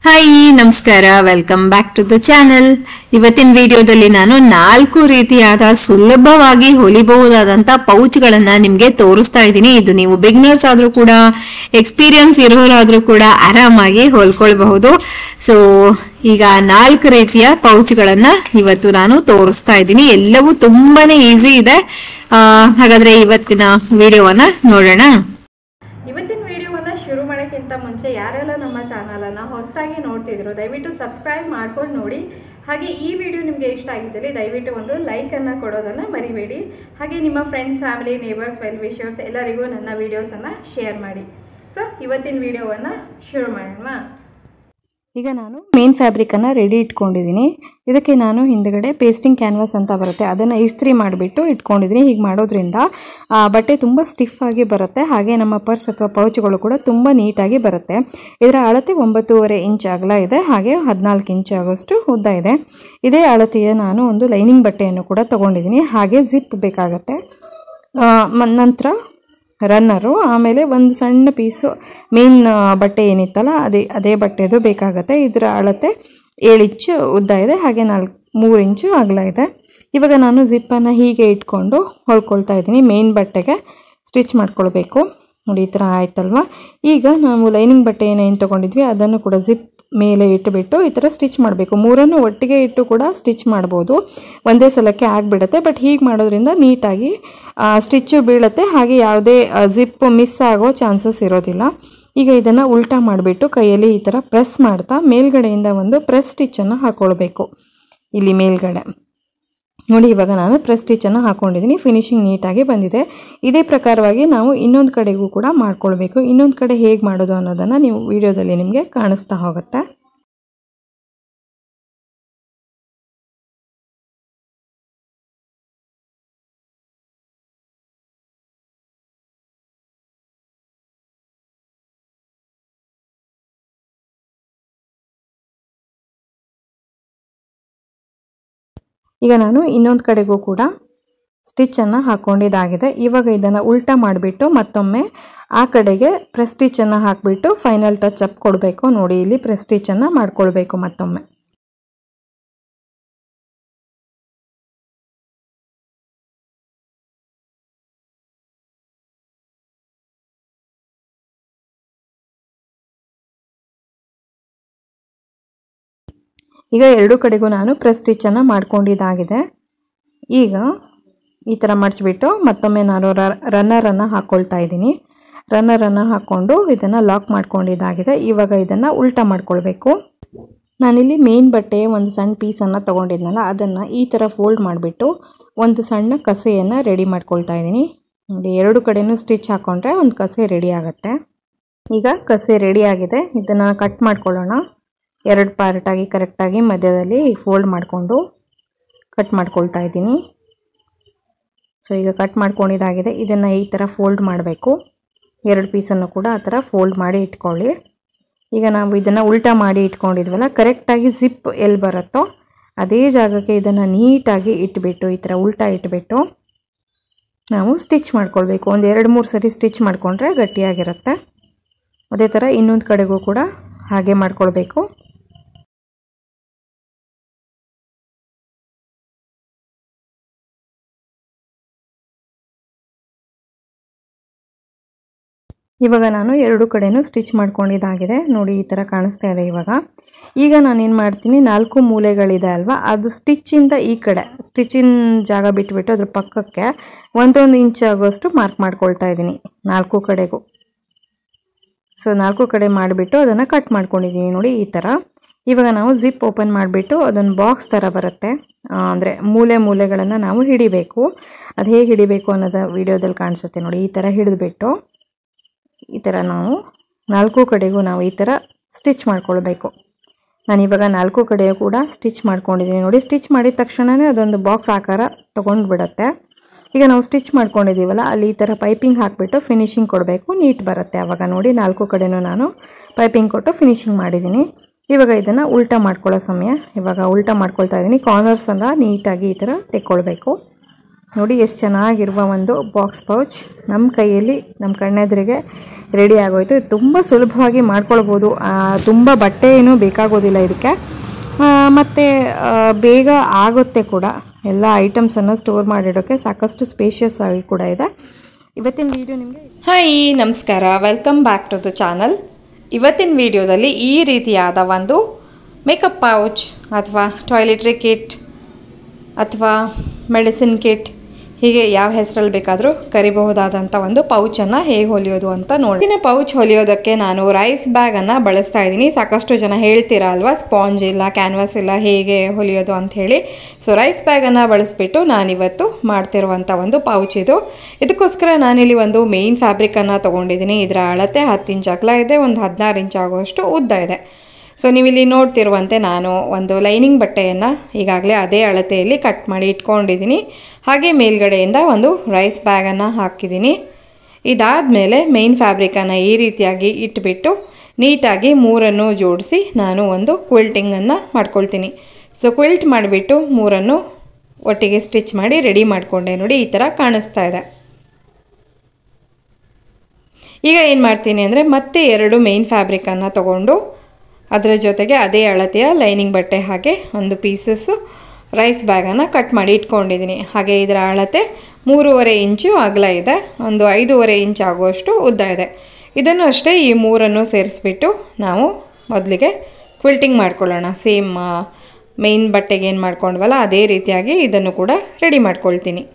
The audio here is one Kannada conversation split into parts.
ಹಾಯ್ ನಮಸ್ಕಾರ welcome back to the channel ಇವತ್ತಿನ ವಿಡಿಯೋದಲ್ಲಿ ನಾನು ನಾಲ್ಕು ರೀತಿಯಾದ ಸುಲಭವಾಗಿ ಹೊಲಿಬಹುದಾದಂತ ಪೌಚ್ಗಳನ್ನ ನಿಮ್ಗೆ ತೋರಿಸ್ತಾ ಇದ್ದೀನಿ ಇದು ನೀವು ಬಿಗ್ನರ್ಸ್ ಆದ್ರೂ ಕೂಡ ಎಕ್ಸ್ಪೀರಿಯನ್ಸ್ ಇರೋರಾದ್ರೂ ಕೂಡ ಆರಾಮಾಗಿ ಹೊಲ್ಕೊಳ್ಬಹುದು ಸೊ ಈಗ ನಾಲ್ಕು ರೀತಿಯ ಪೌಚ್ಗಳನ್ನ ಇವತ್ತು ನಾನು ತೋರಿಸ್ತಾ ಇದ್ದೀನಿ ಎಲ್ಲವೂ ತುಂಬಾನೇ ಈಸಿ ಇದೆ ಆ, ಹಾಗಾದ್ರೆ ಇವತ್ತಿನ ವಿಡಿಯೋವನ್ನ ನೋಡೋಣ ಇವತ್ತಿನ ವಿಡಿಯೋವನ್ನ ಶುರು ಮಾಡೋಕ್ಕಿಂತ ಮುಂಚೆ ಯಾರೆಲ್ಲ ನಮ್ಮ ಚಾನಲನ್ನ ಹೊಸದಾಗಿ ನೋಡ್ತಿದ್ರು ದಯವಿಟ್ಟು ಸಬ್ಸ್ಕ್ರೈಬ್ ಮಾಡ್ಕೊಂಡು ನೋಡಿ ಹಾಗೆ ಈ ವಿಡಿಯೋ ನಿಮಗೆ ಇಷ್ಟ ಆಗಿದ್ದಲ್ಲಿ ದಯವಿಟ್ಟು ಒಂದು ಲೈಕ್ ಅನ್ನ ಕೊಡೋದನ್ನ ಮರಿಬೇಡಿ ಹಾಗೆ ನಿಮ್ಮ friends family neighbours well wishers ಎಲ್ಲರಿಗೂ ನನ್ನ ವಿಡಿಯೋಸ್ ಅನ್ನ ಶೇರ್ ಮಾಡಿ ಸೊ ಇವತ್ತಿನ ವಿಡಿಯೋವನ್ನ ಶುರು ಮಾಡೋಣ ಈಗ ನಾನು ಮೇನ್ ಫ್ಯಾಬ್ರಿಕನ್ನು ರೆಡಿ ಇಟ್ಕೊಂಡಿದ್ದೀನಿ ಇದಕ್ಕೆ ನಾನು ಹಿಂದ್ಗಡೆ ಪೇಸ್ಟಿಂಗ್ ಕ್ಯಾನ್ವಾಸ್ ಅಂತ ಬರುತ್ತೆ ಅದನ್ನು ಇಸ್ತ್ರಿ ಮಾಡಿಬಿಟ್ಟು ಇಟ್ಕೊಂಡಿದ್ದೀನಿ ಹೀಗೆ ಮಾಡೋದ್ರಿಂದ ಆ ಬಟ್ಟೆ ತುಂಬ ಸ್ಟಿಫ್ ಆಗಿ ಬರುತ್ತೆ ಹಾಗೆ ನಮ್ಮ ಪರ್ಸ್ ಅಥವಾ ಪೌಚ್ಗಳು ಕೂಡ ತುಂಬ ನೀಟಾಗಿ ಬರುತ್ತೆ ಇದರ ಅಳತೆ ಒಂಬತ್ತೂವರೆ ಇಂಚ್ ಅಗಲ ಇದೆ ಹಾಗೆ ಹದಿನಾಲ್ಕು ಇಂಚ್ ಆಗೋಷ್ಟು ಉದ್ದ ಇದೆ ಇದೇ ಅಳತೆಯ ನಾನು ಒಂದು ಲೈನಿಂಗ್ ಬಟ್ಟೆಯನ್ನು ಕೂಡ ತೊಗೊಂಡಿದ್ದೀನಿ ಹಾಗೆ ಜಿಪ್ ಬೇಕಾಗತ್ತೆ ಆ, ಮ- ನಂತರ ರನ್ನರು ಆಮೇಲೆ ಒಂದು ಸಣ್ಣ ಪೀಸು ಮೇನ್ ಬಟ್ಟೆ ಏನಿತ್ತಲ್ಲ ಅದೇ ಅದೇ ಬಟ್ಟೆದು ಬೇಕಾಗತ್ತೆ ಇದರ ಅಳತೆ ಏಳು ಇಂಚು ಉದ್ದ ಇದೆ ಹಾಗೆ ನಾಲ್ಕು ಮೂರು ಇಂಚು ಅಗಲ ಇದೆ ಇವಾಗ ನಾನು ಜಿಪ್ಪನ್ನು ಹೀಗೆ ಇಟ್ಕೊಂಡು ಹೊಲ್ಕೊಳ್ತಾ ಇದ್ದೀನಿ ಮೇನ್ ಬಟ್ಟೆಗೆ ಸ್ಟಿಚ್ ಮಾಡ್ಕೊಳ್ಬೇಕು ನೋಡಿ ಈ ಥರ ಆಯ್ತಲ್ವಾ ಈಗ ನಾವು ಲೈನಿಂಗ್ ಬಟ್ಟೆ ಏನೇನು ತೊಗೊಂಡಿದ್ವಿ ಅದನ್ನು ಕೂಡ ಜಿಪ್ ಮೇಲೆ ಇಟ್ಟುಬಿಟ್ಟು ಈ ಥರ ಸ್ಟಿಚ್ ಮಾಡಬೇಕು ಮೂರನ್ನು ಒಟ್ಟಿಗೆ ಇಟ್ಟು ಕೂಡ ಸ್ಟಿಚ್ ಮಾಡ್ಬೋದು ಒಂದೇ ಸಲಕ್ಕೆ ಆಗಿಬಿಡುತ್ತೆ ಬಟ್ ಹೀಗೆ ಮಾಡೋದ್ರಿಂದ ನೀಟಾಗಿ ಸ್ಟಿಚ್ಚು ಬೀಳುತ್ತೆ ಹಾಗೆ ಯಾವುದೇ ಜಿಪ್ ಮಿಸ್ ಆಗೋ ಚಾನ್ಸಸ್ ಇರೋದಿಲ್ಲ ಈಗ ಇದನ್ನು ಉಲ್ಟಾ ಮಾಡಿಬಿಟ್ಟು ಕೈಯಲ್ಲಿ ಈ ಥರ ಪ್ರೆಸ್ ಮಾಡ್ತಾ ಮೇಲ್ಗಡೆಯಿಂದ ಒಂದು ಪ್ರೆಸ್ ಸ್ಟಿಚ್ಚನ್ನು ಹಾಕ್ಕೊಳ್ಬೇಕು ಇಲ್ಲಿ ಮೇಲ್ಗಡೆ ನೋಡಿ ಇವಾಗ ನಾನು ಪ್ರೆಸ್ ಸ್ಟಿಚ್ಚನ್ನು ಹಾಕೊಂಡಿದ್ದೀನಿ ಫಿನಿಶಿಂಗ್ ನೀಟಾಗಿ ಬಂದಿದೆ ಇದೇ ಪ್ರಕಾರವಾಗಿ ನಾವು ಇನ್ನೊಂದು ಕಡೆಗೂ ಕೂಡ ಮಾಡ್ಕೊಳ್ಬೇಕು ಇನ್ನೊಂದು ಕಡೆ ಹೇಗೆ ಮಾಡೋದು ಅನ್ನೋದನ್ನು ನೀವು ವಿಡಿಯೋದಲ್ಲಿ ನಿಮಗೆ ಕಾಣಿಸ್ತಾ ಹೋಗುತ್ತೆ ಈಗ ನಾನು ಇನ್ನೊಂದು ಕಡೆಗೂ ಕೂಡ ಸ್ಟಿಚ್ಚನ್ನು ಹಾಕ್ಕೊಂಡಿದ್ದಾಗಿದೆ ಇವಾಗ ಇದನ್ನು ಉಲ್ಟಾ ಮಾಡಿಬಿಟ್ಟು ಮತ್ತೊಮ್ಮೆ ಆ ಕಡೆಗೆ ಪ್ರೆಸ್ ಸ್ಟಿಚ್ಚನ್ನು ಹಾಕಿಬಿಟ್ಟು ಫೈನಲ್ ಟಚ್ ಅಪ್ ಕೊಡಬೇಕು ನೋಡಿ ಇಲ್ಲಿ ಪ್ರೆಸ್ ಸ್ಟಿಚ್ಚನ್ನು ಮಾಡ್ಕೊಳ್ಬೇಕು ಮತ್ತೊಮ್ಮೆ ಈಗ ಎರಡು ಕಡೆಗೂ ನಾನು ಪ್ರೆಸ್ ಸ್ಟಿಚ್ಚನ್ನು ಮಾಡ್ಕೊಂಡಿದ್ದಾಗಿದೆ ಈಗ ಈ ಥರ ಮಡಚಿಬಿಟ್ಟು ಮತ್ತೊಮ್ಮೆ ನಾನು ರನ್ನರನ್ನು ಹಾಕ್ಕೊಳ್ತಾ ಇದ್ದೀನಿ ರನ್ನರನ್ನು ಹಾಕ್ಕೊಂಡು ಇದನ್ನು ಲಾಕ್ ಮಾಡ್ಕೊಂಡಿದ್ದಾಗಿದೆ ಇವಾಗ ಇದನ್ನು ಉಲ್ಟಾ ಮಾಡ್ಕೊಳ್ಬೇಕು ನಾನಿಲ್ಲಿ ಮೇನ್ ಬಟ್ಟೆ ಒಂದು ಸಣ್ಣ ಪೀಸನ್ನು ತೊಗೊಂಡಿದ್ನಲ್ಲ ಅದನ್ನು ಈ ಥರ ಫೋಲ್ಡ್ ಮಾಡಿಬಿಟ್ಟು ಒಂದು ಸಣ್ಣ ಕಸೆಯನ್ನು ರೆಡಿ ಮಾಡ್ಕೊಳ್ತಾ ಇದ್ದೀನಿ ನೋಡಿ ಎರಡು ಕಡೆನೂ ಸ್ಟಿಚ್ ಹಾಕ್ಕೊಂಡ್ರೆ ಒಂದು ಕಸೆ ರೆಡಿ ಆಗುತ್ತೆ ಈಗ ಕಸೆ ರೆಡಿ ಆಗಿದೆ ಇದನ್ನು ಕಟ್ ಮಾಡ್ಕೊಳ್ಳೋಣ ಎರಡು ಪಾರ್ಟಾಗಿ ಕರೆಕ್ಟಾಗಿ ಮಧ್ಯದಲ್ಲಿ ಫೋಲ್ಡ್ ಮಾಡಿಕೊಂಡು ಕಟ್ ಮಾಡ್ಕೊಳ್ತಾ ಇದ್ದೀನಿ ಸೊ ಈಗ ಕಟ್ ಮಾಡ್ಕೊಂಡಿದ್ದಾಗಿದೆ ಇದನ್ನು ಈ ಥರ ಫೋಲ್ಡ್ ಮಾಡಬೇಕು ಎರಡು ಪೀಸನ್ನು ಕೂಡ ಆ ಥರ ಫೋಲ್ಡ್ ಮಾಡಿ ಇಟ್ಕೊಳ್ಳಿ ಈಗ ನಾವು ಇದನ್ನು ಉಲ್ಟಾ ಮಾಡಿ ಇಟ್ಕೊಂಡಿದ್ವಲ್ಲ ಕರೆಕ್ಟಾಗಿ ಜಿಪ್ ಎಲ್ಲಿ ಬರುತ್ತೋ ಅದೇ ಜಾಗಕ್ಕೆ ಇದನ್ನು ನೀಟಾಗಿ ಇಟ್ಬಿಟ್ಟು ಈ ಥರ ಉಲ್ಟಾ ಇಟ್ಬಿಟ್ಟು ನಾವು ಸ್ಟಿಚ್ ಮಾಡ್ಕೊಳ್ಬೇಕು ಒಂದು ಎರಡು ಮೂರು ಸರಿ ಸ್ಟಿಚ್ ಮಾಡಿಕೊಂಡ್ರೆ ಗಟ್ಟಿಯಾಗಿರುತ್ತೆ ಅದೇ ಥರ ಇನ್ನೊಂದು ಕಡೆಗೂ ಕೂಡ ಹಾಗೆ ಮಾಡ್ಕೊಳ್ಬೇಕು ಇವಾಗ ನಾನು ಎರಡು ಕಡೆನೂ ಸ್ಟಿಚ್ ಮಾಡ್ಕೊಂಡಿದ್ದಾಗಿದೆ ನೋಡಿ ಈ ಥರ ಕಾಣಿಸ್ತಾ ಇದೆ ಇವಾಗ ಈಗ ನಾನೇನು ಮಾಡ್ತೀನಿ ನಾಲ್ಕು ಮೂಲೆಗಳಿದೆ ಅಲ್ವಾ ಅದು ಸ್ಟಿಚ್ಚಿಂದ ಈ ಕಡೆ ಸ್ಟಿಚ್ಚಿನ ಜಾಗ ಬಿಟ್ಬಿಟ್ಟು ಅದ್ರ ಪಕ್ಕಕ್ಕೆ ಒಂದೊಂದು ಇಂಚ್ ಆಗೋಷ್ಟು ಮಾರ್ಕ್ ಮಾಡ್ಕೊಳ್ತಾ ಇದ್ದೀನಿ ನಾಲ್ಕು ಕಡೆಗೂ ಸೊ ನಾಲ್ಕು ಕಡೆ ಮಾಡಿಬಿಟ್ಟು ಅದನ್ನು ಕಟ್ ಮಾಡ್ಕೊಂಡಿದ್ದೀನಿ ನೋಡಿ ಈ ಥರ ಇವಾಗ ನಾವು ಜಿಪ್ ಓಪನ್ ಮಾಡಿಬಿಟ್ಟು ಅದೊಂದು ಬಾಕ್ಸ್ ಥರ ಬರುತ್ತೆ ಅಂದರೆ ಮೂಲೆ ಮೂಲೆಗಳನ್ನು ನಾವು ಹಿಡಿಬೇಕು ಅದು ಹೇಗೆ ಹಿಡಿಬೇಕು ಅನ್ನೋದು ವಿಡಿಯೋದಲ್ಲಿ ಕಾಣಿಸುತ್ತೆ ನೋಡಿ ಈ ಥರ ಹಿಡಿದ್ಬಿಟ್ಟು ಈ ಥರ ನಾವು ನಾಲ್ಕು ಕಡೆಗೂ ನಾವು ಈ ಥರ ಸ್ಟಿಚ್ ಮಾಡ್ಕೊಳ್ಬೇಕು ನಾನು ಇವಾಗ ನಾಲ್ಕು ಕಡೆ ಕೂಡ ಸ್ಟಿಚ್ ಮಾಡ್ಕೊಂಡಿದ್ದೀನಿ ನೋಡಿ ಸ್ಟಿಚ್ ಮಾಡಿದ ತಕ್ಷಣವೇ ಅದೊಂದು ಬಾಕ್ಸ್ ಆಕಾರ ತೊಗೊಂಡು ಬಿಡುತ್ತೆ ಈಗ ನಾವು ಸ್ಟಿಚ್ ಮಾಡ್ಕೊಂಡಿದ್ದೀವಲ್ಲ ಅಲ್ಲಿ ಈ ಥರ ಪೈಪಿಂಗ್ ಹಾಕಿಬಿಟ್ಟು ಫಿನಿಶಿಂಗ್ ಕೊಡಬೇಕು ನೀಟ್ ಬರುತ್ತೆ ಆವಾಗ ನೋಡಿ ನಾಲ್ಕು ಕಡೆನೂ ನಾನು ಪೈಪಿಂಗ್ ಕೊಟ್ಟು ಫಿನಿಶಿಂಗ್ ಮಾಡಿದ್ದೀನಿ ಇವಾಗ ಇದನ್ನು ಉಲ್ಟಾ ಮಾಡ್ಕೊಳ್ಳೋ ಸಮಯ ಇವಾಗ ಉಲ್ಟಾ ಮಾಡ್ಕೊಳ್ತಾ ಇದ್ದೀನಿ ಕಾರ್ನರ್ಸ್ ಎಲ್ಲ ನೀಟಾಗಿ ಈ ಥರ ತೆಕ್ಕೊಳ್ಬೇಕು ನೋಡಿ ಎಷ್ಟು ಚೆನ್ನಾಗಿರುವ ಒಂದು ಬಾಕ್ಸ್ ಪೌಚ್ ನಮ್ಮ ಕೈಯಲ್ಲಿ ನಮ್ಮ ಕಣ್ಣೆದುರಿಗೆ ರೆಡಿ ಆಗೋಯ್ತು ಇದು ತುಂಬ ಸುಲಭವಾಗಿ ಮಾಡ್ಕೊಳ್ಬೋದು ಆ, ತುಂಬ ಬಟ್ಟೆ ಏನೂ ಬೇಕಾಗೋದಿಲ್ಲ ಇದಕ್ಕೆ ಆ, ಮತ್ತು ಆ, ಬೇಗ ಆಗುತ್ತೆ ಕೂಡ ಎಲ್ಲ ಐಟಮ್ಸನ್ನು ಸ್ಟೋರ್ ಮಾಡಿಡೋಕ್ಕೆ ಸಾಕಷ್ಟು ಸ್ಪೇಷಿಯಸ್ ಆಗಿ ಕೂಡ ಇದೆ ಇವತ್ತಿನ ವಿಡಿಯೋ ನಿಮಗೆ ಹಾಯ್ ನಮಸ್ಕಾರ welcome back to the channel ಇವತ್ತಿನ ವಿಡಿಯೋದಲ್ಲಿ ಈ ರೀತಿಯಾದ ಒಂದು ಮೇಕಪ್ ಪೌಚ್ ಅಥವಾ ಟಾಯ್ಲೆಟ್ರಿ ಕಿಟ್ ಅಥವಾ ಮೆಡಿಸಿನ್ ಕಿಟ್ ಹೀಗೆ ಯಾವ ಹೆಸರಲ್ಲಿ ಬೇಕಾದರೂ ಕರಿಬಹುದಾದಂಥ ಒಂದು ಪೌಚನ್ನು ಹೇಗೆ ಹೊಲಿಯೋದು ಅಂತ ನೋಡಿ ಇದನ್ನ ಪೌಚ್ ಹೊಲಿಯೋದಕ್ಕೆ ನಾನು ರೈಸ್ ಬ್ಯಾಗನ್ನು ಬಳಸ್ತಾ ಇದ್ದೀನಿ ಸಾಕಷ್ಟು ಜನ ಹೇಳ್ತೀರಾ ಅಲ್ವಾ ಸ್ಪಾಂಜ್ ಇಲ್ಲ ಕ್ಯಾನ್ವಾಸ್ ಇಲ್ಲ ಹೇಗೆ ಹೊಲಿಯೋದು ಅಂತ ಹೇಳಿ ಸೊ ರೈಸ್ ಬ್ಯಾಗನ್ನು ಬಳಸಿಬಿಟ್ಟು ನಾನಿವತ್ತು ಮಾಡ್ತಿರುವಂಥ ಒಂದು ಪೌಚ್ ಇದು ಇದಕ್ಕೋಸ್ಕರ ನಾನಿಲ್ಲಿ ಒಂದು ಮೇಯ್ನ್ ಫ್ಯಾಬ್ರಿಕನ್ನು ತೊಗೊಂಡಿದ್ದೀನಿ ಇದರ ಅಳತೆ ಹತ್ತು ಇಂಚ್ ಅಗಲ ಇದೆ ಒಂದು ಹದಿನಾರು ಇಂಚ್ ಆಗುವಷ್ಟು ಉದ್ದ ಇದೆ ಸೊ ನೀವಿಲ್ಲಿ ನೋಡ್ತಿರುವಂತೆ ನಾನು ಒಂದು ಲೈನಿಂಗ್ ಬಟ್ಟೆಯನ್ನು ಈಗಾಗಲೇ ಅದೇ ಅಳತೆಯಲ್ಲಿ ಕಟ್ ಮಾಡಿ ಇಟ್ಕೊಂಡಿದ್ದೀನಿ ಹಾಗೆ ಮೇಲ್ಗಡೆಯಿಂದ ಒಂದು ರೈಸ್ ಬ್ಯಾಗನ್ನು ಹಾಕಿದ್ದೀನಿ ಇದಾದಮೇಲೆ ಮೇನ್ ಫ್ಯಾಬ್ರಿಕನ್ನು ಈ ರೀತಿಯಾಗಿ ಇಟ್ಬಿಟ್ಟು ನೀಟಾಗಿ ಮೂರನ್ನು ಜೋಡಿಸಿ ನಾನು ಒಂದು ಕ್ವಿಲ್ಟಿಂಗನ್ನು ಮಾಡ್ಕೊಳ್ತೀನಿ ಸೊ ಕ್ವಿಲ್ಟ್ ಮಾಡಿಬಿಟ್ಟು ಮೂರನ್ನು ಒಟ್ಟಿಗೆ ಸ್ಟಿಚ್ ಮಾಡಿ ರೆಡಿ ಮಾಡಿಕೊಂಡೆ ನೋಡಿ ಈ ಥರ ಕಾಣಿಸ್ತಾ ಇದೆ ಈಗ ಏನು ಮಾಡ್ತೀನಿ ಅಂದರೆ ಮತ್ತೆ ಎರಡು ಮೇನ್ ಫ್ಯಾಬ್ರಿಕನ್ನು ತಗೊಂಡು ಅದರ ಜೊತೆಗೆ ಅದೇ ಅಳತೆಯ ಲೈನಿಂಗ್ ಬಟ್ಟೆ ಹಾಗೆ ಒಂದು ಪೀಸಸ್ಸು ರೈಸ್ ಬ್ಯಾಗನ್ನು ಕಟ್ ಮಾಡಿ ಇಟ್ಕೊಂಡಿದ್ದೀನಿ ಹಾಗೆ ಇದರ ಅಳತೆ ಮೂರುವರೆ ಇಂಚು ಅಗಲ ಇದೆ ಒಂದು ಐದೂವರೆ ಇಂಚ್ ಆಗುವಷ್ಟು ಉದ್ದ ಇದೆ ಇದನ್ನು ಅಷ್ಟೇ ಈ ಮೂರನ್ನು ಸೇರಿಸ್ಬಿಟ್ಟು ನಾವು ಮೊದಲಿಗೆ ಕ್ವಿಲ್ಟಿಂಗ್ ಮಾಡ್ಕೊಳ್ಳೋಣ ಸೇಮ್ ಮೇನ್ ಬಟ್ಟೆಗೆ ಏನು ಮಾಡ್ಕೊಂಡ್ವಲ್ಲ ಅದೇ ರೀತಿಯಾಗಿ ಇದನ್ನು ಕೂಡ ರೆಡಿ ಮಾಡ್ಕೊಳ್ತೀನಿ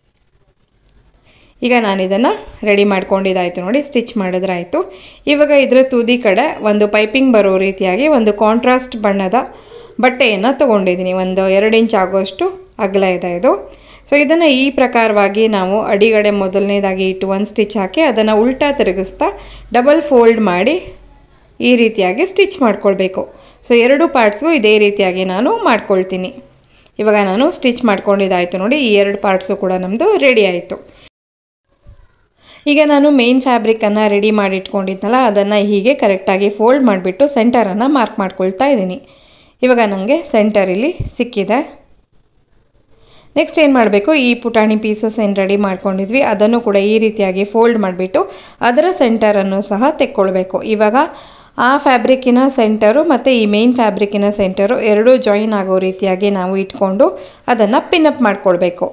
ಈಗ ನಾನು ಇದನ್ನು ರೆಡಿ ಮಾಡ್ಕೊಂಡಿದ್ದಾಯಿತು ನೋಡಿ ಸ್ಟಿಚ್ ಮಾಡಿದ್ರಾಯಿತು ಇವಾಗ ಇದರ ತುದಿ ಕಡೆ ಒಂದು ಪೈಪಿಂಗ್ ಬರೋ ರೀತಿಯಾಗಿ ಒಂದು ಕಾಂಟ್ರಾಸ್ಟ್ ಬಣ್ಣದ ಬಟ್ಟೆಯನ್ನು ತೊಗೊಂಡಿದ್ದೀನಿ ಒಂದು ಎರಡು ಇಂಚ್ ಆಗುವಷ್ಟು ಅಗಲ ಇದೆ ಇದು ಸೊ ಇದನ್ನು ಈ ಪ್ರಕಾರವಾಗಿ ನಾವು ಅಡಿಗಡೆ ಮೊದಲನೇದಾಗಿ ಇಟ್ಟು ಒಂದು ಸ್ಟಿಚ್ ಹಾಕಿ ಅದನ್ನು ಉಲ್ಟಾ ತಿರುಗಿಸ್ತಾ ಡಬಲ್ ಫೋಲ್ಡ್ ಮಾಡಿ ಈ ರೀತಿಯಾಗಿ ಸ್ಟಿಚ್ ಮಾಡ್ಕೊಳ್ಬೇಕು ಸೊ ಎರಡು ಪಾರ್ಟ್ಸ್ಗೂ ಇದೇ ರೀತಿಯಾಗಿ ನಾನು ಮಾಡ್ಕೊಳ್ತೀನಿ ಇವಾಗ ನಾನು ಸ್ಟಿಚ್ ಮಾಡ್ಕೊಂಡಿದ್ದಾಯಿತು ನೋಡಿ ಈ ಎರಡು ಪಾರ್ಟ್ಸು ಕೂಡ ನಮ್ಮದು ರೆಡಿ ಆಯಿತು ಈಗ ನಾನು ಮೇನ್ ಫ್ಯಾಬ್ರಿಕನ್ನು ರೆಡಿ ಮಾಡಿ ಇಟ್ಕೊಂಡಿದ್ನಲ್ಲ ಅದನ್ನು ಹೀಗೆ ಕರೆಕ್ಟಾಗಿ ಫೋಲ್ಡ್ ಮಾಡಿಬಿಟ್ಟು ಸೆಂಟರನ್ನು ಮಾರ್ಕ್ ಮಾಡ್ಕೊಳ್ತಾ ಇದ್ದೀನಿ ಇವಾಗ ನನಗೆ ಸೆಂಟರ್ ಇಲ್ಲಿ ಸಿಕ್ಕಿದೆ ನೆಕ್ಸ್ಟ್ ಏನು ಮಾಡಬೇಕು ಈ ಪುಟಾಣಿ ಪೀಸಸ್ ಏನು ರೆಡಿ ಮಾಡ್ಕೊಂಡಿದ್ವಿ ಅದನ್ನು ಕೂಡ ಈ ರೀತಿಯಾಗಿ ಫೋಲ್ಡ್ ಮಾಡಿಬಿಟ್ಟು ಅದರ ಸೆಂಟರನ್ನು ಸಹ ತೆಕ್ಕೊಳ್ಬೇಕು ಇವಾಗ ಆ ಫ್ಯಾಬ್ರಿಕ್ಕಿನ ಸೆಂಟರು ಮತ್ತು ಈ ಮೇನ್ ಫ್ಯಾಬ್ರಿಕ್ಕಿನ ಸೆಂಟರು ಎರಡೂ ಜಾಯಿನ್ ಆಗೋ ರೀತಿಯಾಗಿ ನಾವು ಇಟ್ಕೊಂಡು ಅದನ್ನು ಪಿನ್ನಪ್ ಮಾಡ್ಕೊಳ್ಬೇಕು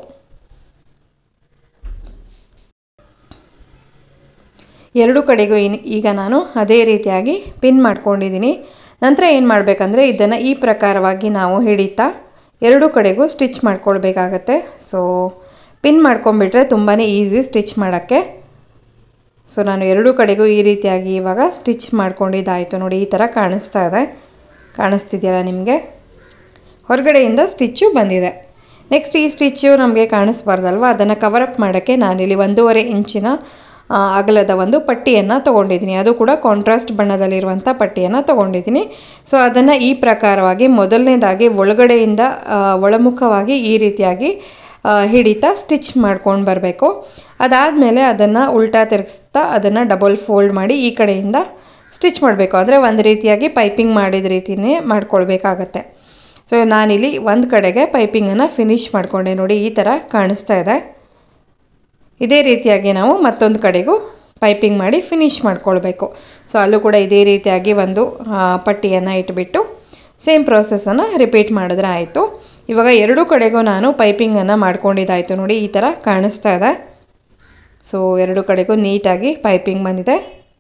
ಎರಡು ಕಡೆಗೂ ಇನ್- ಈಗ ನಾನು ಅದೇ ರೀತಿಯಾಗಿ ಪಿನ್ ಮಾಡ್ಕೊಂಡಿದ್ದೀನಿ ನಂತರ ಏನು ಮಾಡಬೇಕಂದ್ರೆ ಇದನ್ನು ಈ ಪ್ರಕಾರವಾಗಿ ನಾವು ಹಿಡಿತಾ ಎರಡು ಕಡೆಗೂ ಸ್ಟಿಚ್ ಮಾಡ್ಕೊಳ್ಬೇಕಾಗತ್ತೆ ಸೊ ಪಿನ್ ಮಾಡ್ಕೊಂಡ್ಬಿಟ್ರೆ ತುಂಬಾ ಈಸಿ ಸ್ಟಿಚ್ ಮಾಡೋಕ್ಕೆ ಸೊ ನಾನು ಎರಡು ಕಡೆಗೂ ಈ ರೀತಿಯಾಗಿ ಇವಾಗ ಸ್ಟಿಚ್ ಮಾಡ್ಕೊಂಡಿದ್ದಾಯಿತು ನೋಡಿ ಈ ಥರ ಕಾಣಿಸ್ತಾ ಇದೆ ಕಾಣಿಸ್ತಿದೆಯಲ್ಲ ನಿಮಗೆ ಹೊರಗಡೆಯಿಂದ ಸ್ಟಿಚ್ಚು ಬಂದಿದೆ ನೆಕ್ಸ್ಟ್ ಈ ಸ್ಟಿಚ್ಚು ನಮಗೆ ಕಾಣಿಸ್ಬಾರ್ದಲ್ವ ಅದನ್ನು ಕವರ್ ಅಪ್ ಮಾಡೋಕ್ಕೆ ನಾನಿಲ್ಲಿ ಒಂದೂವರೆ ಇಂಚಿನ ಆ, ಅಗಲದ ಒಂದು ಪಟ್ಟಿಯನ್ನು ತೊಗೊಂಡಿದ್ದೀನಿ ಅದು ಕೂಡ ಕಾಂಟ್ರಾಸ್ಟ್ ಬಣ್ಣದಲ್ಲಿರುವಂಥ ಪಟ್ಟಿಯನ್ನು ತೊಗೊಂಡಿದ್ದೀನಿ ಸೊ ಅದನ್ನು ಈ ಪ್ರಕಾರವಾಗಿ ಮೊದಲನೇದಾಗಿ ಒಳಗಡೆಯಿಂದ ಆ, ಒಳಮುಖವಾಗಿ ಈ ರೀತಿಯಾಗಿ ಆ, ಹಿಡಿತಾ ಸ್ಟಿಚ್ ಮಾಡ್ಕೊಂಡು ಬರಬೇಕು ಅದಾದಮೇಲೆ ಅದನ್ನು ಉಲ್ಟಾ ತಿರುಗಿಸ್ತಾ ಅದನ್ನು ಡಬಲ್ ಫೋಲ್ಡ್ ಮಾಡಿ ಈ ಕಡೆಯಿಂದ ಸ್ಟಿಚ್ ಮಾಡಬೇಕು ಅಂದರೆ ಒಂದು ರೀತಿಯಾಗಿ ಪೈಪಿಂಗ್ ಮಾಡಿದ ರೀತಿಯೇ ಮಾಡ್ಕೊಳ್ಬೇಕಾಗತ್ತೆ ಸೊ ನಾನಿಲ್ಲಿ ಒಂದು ಕಡೆಗೆ ಪೈಪಿಂಗನ್ನು ಫಿನಿಶ್ ಮಾಡಿಕೊಂಡೆ ನೋಡಿ ಈ ಥರ ಕಾಣಿಸ್ತಾ ಇದೆ ಇದೇ ರೀತಿಯಾಗಿ ನಾವು ಮತ್ತೊಂದು ಕಡೆಗೂ ಪೈಪಿಂಗ್ ಮಾಡಿ ಫಿನಿಶ್ ಮಾಡ್ಕೊಳ್ಬೇಕು ಸೊ ಅಲ್ಲೂ ಕೂಡ ಇದೇ ರೀತಿಯಾಗಿ ಒಂದು ಪಟ್ಟಿಯನ್ನು ಇಟ್ಬಿಟ್ಟು ಸೇಮ್ ಪ್ರೋಸೆಸನ್ನು ರಿಪೀಟ್ ಮಾಡಿದ್ರೆ ಆಯಿತು ಇವಾಗ ಎರಡೂ ಕಡೆಗೂ ನಾನು ಪೈಪಿಂಗನ್ನು ಮಾಡ್ಕೊಂಡಿದ್ದಾಯಿತು ನೋಡಿ ಈ ಥರ ಕಾಣಿಸ್ತಾ ಇದೆ ಸೊ ಎರಡು ಕಡೆಗೂ ನೀಟಾಗಿ ಪೈಪಿಂಗ್ ಬಂದಿದೆ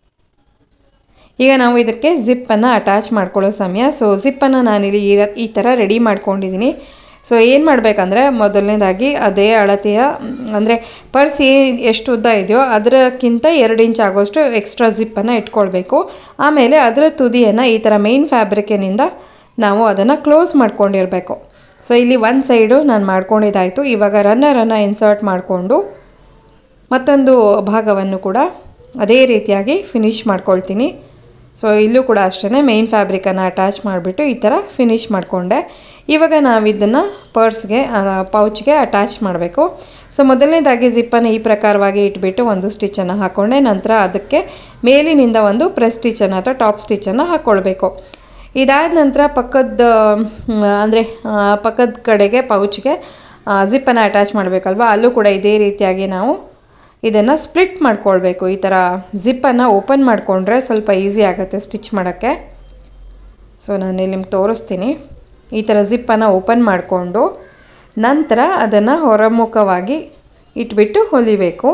ಈಗ ನಾವು ಇದಕ್ಕೆ ಜಿಪ್ಪನ್ನು ಅಟ್ಯಾಚ್ ಮಾಡ್ಕೊಳ್ಳೋ ಸಮಯ ಸೊ ಜಿಪ್ಪನ್ನು ನಾನಿಲ್ಲಿ ಈ ರ- ಈ ಥರ ರೆಡಿ ಮಾಡ್ಕೊಂಡಿದ್ದೀನಿ ಸೊ ಏನು ಮಾಡಬೇಕಂದ್ರೆ ಮೊದಲನೇದಾಗಿ ಅದೇ ಅಳತೆಯ ಅಂದರೆ ಪರ್ಸ್ ಏ ಎಷ್ಟು ಉದ್ದ ಇದೆಯೋ ಅದಕ್ಕಿಂತ ಎರಡು ಇಂಚ್ ಆಗೋಷ್ಟು ಎಕ್ಸ್ಟ್ರಾ ಜಿಪ್ಪನ್ನು ಇಟ್ಕೊಳ್ಬೇಕು ಆಮೇಲೆ ಅದರ ತುದಿಯನ್ನು ಈ ಥರ ಮೇನ್ ಫ್ಯಾಬ್ರಿಕ್ಕಿನಿಂದ ನಾವು ಅದನ್ನು ಕ್ಲೋಸ್ ಮಾಡ್ಕೊಂಡಿರಬೇಕು ಸೊ ಇಲ್ಲಿ ಒಂದು ಸೈಡು ನಾನು ಮಾಡ್ಕೊಂಡಿದ್ದಾಯಿತು ಇವಾಗ ರನ್ನರನ್ನು ಇನ್ಸರ್ಟ್ ಮಾಡಿಕೊಂಡು ಮತ್ತೊಂದು ಭಾಗವನ್ನು ಕೂಡ ಅದೇ ರೀತಿಯಾಗಿ ಫಿನಿಶ್ ಮಾಡ್ಕೊಳ್ತೀನಿ ಸೊ ಇಲ್ಲೂ ಕೂಡ ಅಷ್ಟೇ ಮೇನ್ ಫ್ಯಾಬ್ರಿಕನ್ನು ಅಟ್ಯಾಚ್ ಮಾಡಿಬಿಟ್ಟು ಈ ಥರ ಫಿನಿಶ್ ಮಾಡಿಕೊಂಡೆ ಇವಾಗ ನಾವು ಇದನ್ನು ಪರ್ಸ್ಗೆ ಪೌಚ್ಗೆ ಅಟ್ಯಾಚ್ ಮಾಡಬೇಕು ಸೊ ಮೊದಲನೇದಾಗಿ ಜಿಪ್ಪನ್ನು ಈ ಪ್ರಕಾರವಾಗಿ ಇಟ್ಬಿಟ್ಟು ಒಂದು ಸ್ಟಿಚ್ಚನ್ನು ಹಾಕ್ಕೊಂಡೆ ನಂತರ ಅದಕ್ಕೆ ಮೇಲಿನಿಂದ ಒಂದು ಪ್ರೆಸ್ ಸ್ಟಿಚ್ಚನ್ನು ಅಥವಾ ಟಾಪ್ ಸ್ಟಿಚ್ಚನ್ನು ಹಾಕ್ಕೊಳ್ಬೇಕು ಇದಾದ ನಂತರ ಪಕ್ಕದ ಅಂದರೆ ಪಕ್ಕದ ಕಡೆಗೆ ಪೌಚ್ಗೆ ಜಿಪ್ಪನ್ನು ಅಟ್ಯಾಚ್ ಮಾಡಬೇಕಲ್ವ ಅಲ್ಲೂ ಕೂಡ ಇದೇ ರೀತಿಯಾಗಿ ನಾವು ಇದನ್ನು ಸ್ಪ್ಲಿಟ್ ಮಾಡ್ಕೊಳ್ಬೇಕು ಈ ಥರ ಜಿಪ್ಪನ್ನು ಓಪನ್ ಮಾಡಿಕೊಂಡ್ರೆ ಸ್ವಲ್ಪ ಈಸಿ ಆಗುತ್ತೆ ಸ್ಟಿಚ್ ಮಾಡೋಕ್ಕೆ ಸೊ ನಾನು ಇಲ್ಲಿ ನಿಮ್ಗೆ ತೋರಿಸ್ತೀನಿ ಈ ಥರ ಜಿಪ್ಪನ್ನು ಓಪನ್ ಮಾಡಿಕೊಂಡು ನಂತರ ಅದನ್ನು ಹೊರಮುಖವಾಗಿ ಇಟ್ಬಿಟ್ಟು ಹೊಲಿಬೇಕು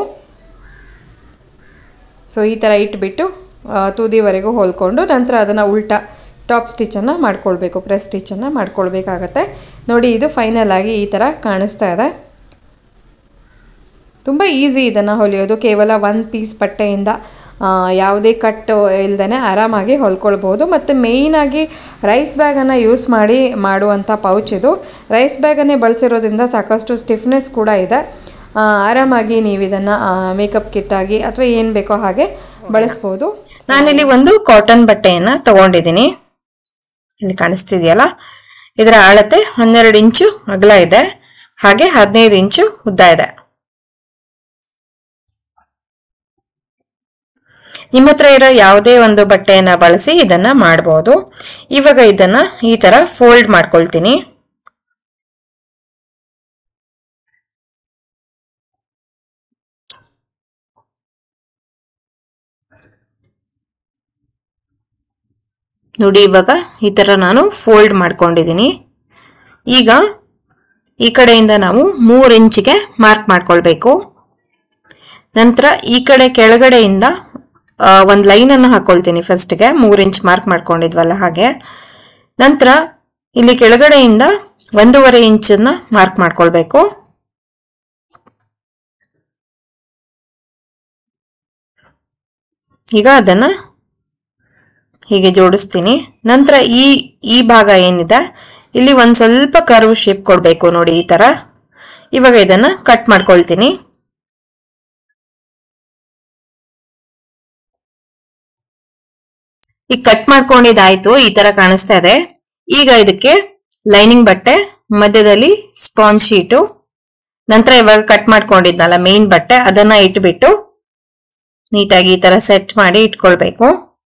ಸೊ ಈ ಥರ ಇಟ್ಬಿಟ್ಟು ಆ, ತುದಿವರೆಗೂ ಹೊಲ್ಕೊಂಡು ನಂತರ ಅದನ್ನು ಉಲ್ಟಾ ಟಾಪ್ ಸ್ಟಿಚ್ಚನ್ನು ಮಾಡ್ಕೊಳ್ಬೇಕು ಪ್ರೆಸ್ ಸ್ಟಿಚ್ಚನ್ನು ಮಾಡ್ಕೊಳ್ಬೇಕಾಗತ್ತೆ ನೋಡಿ ಇದು ಫೈನಲ್ ಆಗಿ ಈ ಥರ ಕಾಣಿಸ್ತಾ ಇದೆ ತುಂಬ ಈಸಿ ಇದನ್ನು ಹೊಲಿಯೋದು ಕೇವಲ ಒಂದು ಪೀಸ್ ಬಟ್ಟೆಯಿಂದ ಆ, ಯಾವುದೇ ಕಟ್ಟು ಇಲ್ದೇ ಆರಾಮಾಗಿ ಹೊಲ್ಕೊಳ್ಬೋದು ಮತ್ತು ಮೇಯ್ನಾಗಿ ರೈಸ್ ಬ್ಯಾಗನ್ನು ಯೂಸ್ ಮಾಡಿ ಮಾಡುವಂಥ ಪೌಚ್ ಇದು ರೈಸ್ ಬ್ಯಾಗನ್ನೇ ಬಳಸಿರೋದ್ರಿಂದ ಸಾಕಷ್ಟು ಸ್ಟಿಫ್ನೆಸ್ ಕೂಡ ಇದೆ ಆ, ಆರಾಮಾಗಿ ನೀವು ಇದನ್ನು ಮೇಕಪ್ ಕಿಟ್ ಆಗಿ ಅಥವಾ ಏನು ಬೇಕೋ ಹಾಗೆ ಬಳಸ್ಬೋದು ನಾನಿಲ್ಲಿ ಒಂದು ಕಾಟನ್ ಬಟ್ಟೆಯನ್ನ ತಗೊಂಡಿದ್ದೀನಿ ಇಲ್ಲಿ ಕಾಣಿಸ್ತಿದೆಯಲ್ಲ ಇದರ ಅಳತೆ ಹನ್ನೆರಡು ಇಂಚು ಅಗಲ ಇದೆ ಹಾಗೆ ಹದಿನೈದು ಇಂಚು ಉದ್ದ ಇದೆ ನಿಮ್ಮ ಹತ್ರ ಇರೋ ಯಾವುದೇ ಒಂದು ಬಟ್ಟೆಯನ್ನ ಬಳಸಿ ಇದನ್ನ ಮಾಡಬಹುದು ಇವಾಗ ಇದನ್ನ ಈ ತರ ಫೋಲ್ಡ್ ಮಾಡ್ಕೊಳ್ತೀನಿ ನೋಡಿ ಇವಾಗ ಈ ತರ ನಾನು ಫೋಲ್ಡ್ ಮಾಡ್ಕೊಂಡಿದ್ದೀನಿ ಈಗ ಈ ಕಡೆಯಿಂದ ನಾವು ಮೂರು ಇಂಚಿಗೆ ಮಾರ್ಕ್ ಮಾಡ್ಕೊಳ್ಬೇಕು ನಂತರ ಈ ಕಡೆ ಕೆಳಗಡೆಯಿಂದ ಒಂದು ಲೈನನ್ನು ಹಾಕೊಳ್ತೀನಿ ಫಸ್ಟ್ಗೆ ಮೂರು ಇಂಚ್ ಮಾರ್ಕ್ ಮಾಡ್ಕೊಂಡಿದ್ವಲ್ಲ ಹಾಗೆ ನಂತರ ಇಲ್ಲಿ ಕೆಳಗಡೆಯಿಂದ ಒಂದೂವರೆ ಇಂಚನ್ನ ಮಾರ್ಕ್ ಮಾಡ್ಕೊಳ್ಬೇಕು ಈಗ ಅದನ್ನ ಹೀಗೆ ಜೋಡಿಸ್ತೀನಿ ನಂತರ ಈ ಈ ಭಾಗ ಏನಿದೆ ಇಲ್ಲಿ ಒಂದ್ ಸ್ವಲ್ಪ ಕರ್ವ್ ಶೇಪ್ ಕೊಡಬೇಕು ನೋಡಿ ಈ ತರ ಇವಾಗ ಇದನ್ನ ಕಟ್ ಮಾಡ್ಕೊಳ್ತೀನಿ ಈಗ ಕಟ್ ಮಾಡ್ಕೊಂಡಿದ್ದಾಯ್ತು ಈ ತರ ಕಾಣಿಸ್ತಾ ಇದೆ ಈಗ ಇದಕ್ಕೆ ಲೈನಿಂಗ್ ಬಟ್ಟೆ ಮಧ್ಯದಲ್ಲಿ ಸ್ಪಾಂಜ್ ಶೀಟು ನಂತರ ಇವಾಗ ಕಟ್ ಮಾಡ್ಕೊಂಡಿದ್ನಲ್ಲ ಮೇನ್ ಬಟ್ಟೆ ಅದನ್ನ ಇಟ್ಬಿಟ್ಟು ನೀಟಾಗಿ ಈ ತರ ಸೆಟ್ ಮಾಡಿ ಇಟ್ಕೊಳ್ಬೇಕು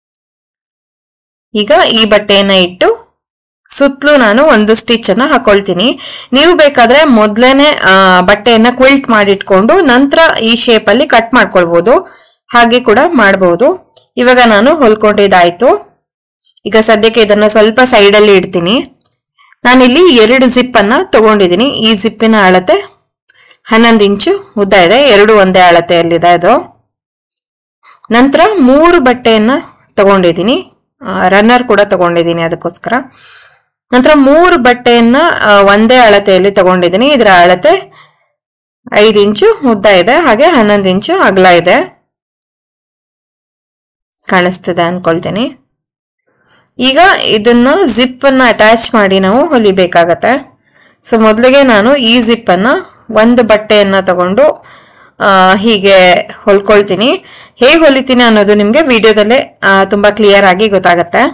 ಈಗ ಈ ಬಟ್ಟೆಯನ್ನ ಇಟ್ಟು ಸುತ್ತಲೂ ನಾನು ಒಂದು ಸ್ಟಿಚ್ ಅನ್ನ ಹಾಕೊಳ್ತೀನಿ ನೀವು ಬೇಕಾದ್ರೆ ಮೊದ್ಲೇನೆ ಆ, ಬಟ್ಟೆಯನ್ನ ಕ್ವಿಲ್ಟ್ ಮಾಡಿಟ್ಕೊಂಡು ನಂತರ ಈ ಶೇಪ್ ಅಲ್ಲಿ ಕಟ್ ಮಾಡ್ಕೊಳ್ಬಹುದು ಹಾಗೆ ಕೂಡ ಮಾಡಬಹುದು ಇವಾಗ ನಾನು ಹೊಲ್ಕೊಂಡಿದ್ದಾಯ್ತು ಈಗ ಸದ್ಯಕ್ಕೆ ಇದನ್ನ ಸ್ವಲ್ಪ ಸೈಡ್ ಅಲ್ಲಿ ಇಡ್ತೀನಿ ನಾನಿಲ್ಲಿ ಎರಡು ಜಿಪ್ ಅನ್ನ ತಗೊಂಡಿದ್ದೀನಿ ಈ ಜಿಪ್ಪಿನ ಅಳತೆ ಹನ್ನೊಂದು ಇಂಚು ಉದ್ದ ಇದೆ ಎರಡು ಒಂದೇ ಅಳತೆಯಲ್ಲಿದೆ ಅದು ನಂತರ ಮೂರು ಬಟ್ಟೆಯನ್ನ ತಗೊಂಡಿದ್ದೀನಿ ರನ್ನರ್ ಕೂಡ ತಗೊಂಡಿದ್ದೀನಿ ಅದಕ್ಕೋಸ್ಕರ ನಂತರ ಮೂರು ಬಟ್ಟೆಯನ್ನ ಆ, ಒಂದೇ ಅಳತೆಯಲ್ಲಿ ತಗೊಂಡಿದ್ದೀನಿ ಇದರ ಅಳತೆ ಐದು ಇಂಚು ಉದ್ದ ಇದೆ ಹಾಗೆ ಹನ್ನೊಂದು ಇಂಚು ಅಗಲ ಇದೆ ಕಾಣಿಸ್ತಿದೆ ಅನ್ಕೊಳ್ತೀನಿ ಈಗ ಇದನ್ನ ಜಿಪ್ ಅನ್ನ ಅಟ್ಯಾಚ್ ಮಾಡಿ ನಾವು ಹೊಲಿಬೇಕಾಗತ್ತೆ ಸೊ ಮೊದಲಿಗೆ ನಾನು ಈ ಜಿಪ್ ಅನ್ನ ಒಂದು ಬಟ್ಟೆಯನ್ನ ತಗೊಂಡು ಆ, ಹೀಗೆ ಹೊಲ್ಕೊಳ್ತೀನಿ ಹೇಗೆ ಹೊಲಿತೀನಿ ಅನ್ನೋದು ನಿಮ್ಗೆ ವಿಡಿಯೋದಲ್ಲೇ ಆ, ತುಂಬಾ ಕ್ಲಿಯರ್ ಆಗಿ ಗೊತ್ತಾಗತ್ತೆ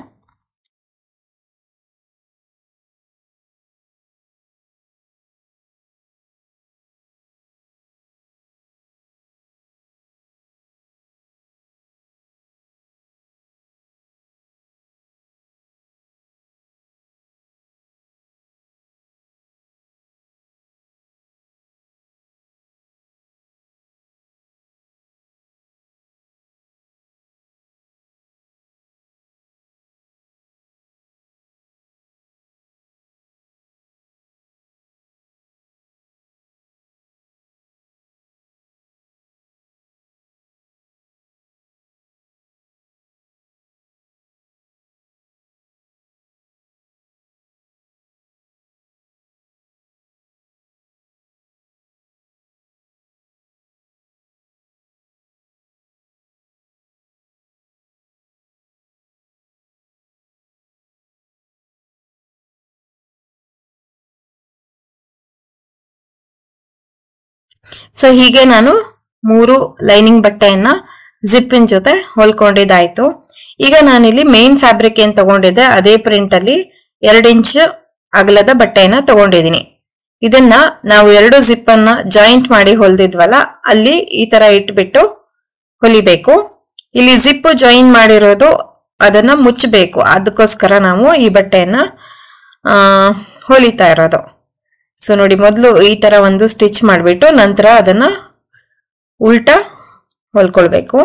ಸೊ ಹೀಗೆ ನಾನು ಮೂರು ಲೈನಿಂಗ್ ಬಟ್ಟೆಯನ್ನ ಜಿಪ್ಪಿನ ಜೊತೆ ಹೊಲ್ಕೊಂಡಿದ್ದಾಯ್ತು ಈಗ ನಾನಿಲ್ಲಿ ಮೇನ್ ಫ್ಯಾಬ್ರಿಕ್ ಏನ್ ತಗೊಂಡಿದ್ದೆ ಅದೇ ಪ್ರಿಂಟ್ ಅಲ್ಲಿ ಎರಡು ಇಂಚ್ ಅಗಲದ ಬಟ್ಟೆಯನ್ನ ತಗೊಂಡಿದ್ದೀನಿ ಇದನ್ನ ನಾವು ಎರಡು ಜಿಪ್ ಅನ್ನ ಜಾಯಿಂಟ್ ಮಾಡಿ ಹೊಲ್ದಿದ್ವಲ್ಲ ಅಲ್ಲಿ ಈ ತರ ಇಟ್ಬಿಟ್ಟು ಹೊಲಿಬೇಕು ಇಲ್ಲಿ ಜಿಪ್ ಜಾಯಿನ್ ಮಾಡಿರೋದು ಅದನ್ನ ಮುಚ್ಚಬೇಕು ಅದಕ್ಕೋಸ್ಕರ ನಾವು ಈ ಬಟ್ಟೆಯನ್ನ ಆ, ಹೊಲಿತಾ ಇರೋದು ಸೊ ನೋಡಿ ಮೊದಲು ಈ ತರ ಒಂದು ಸ್ಟಿಚ್ ಮಾಡಿಬಿಟ್ಟು ನಂತರ ಅದನ್ನ ಉಲ್ಟಾ ಹೊಲ್ಕೊಳ್ಬೇಕು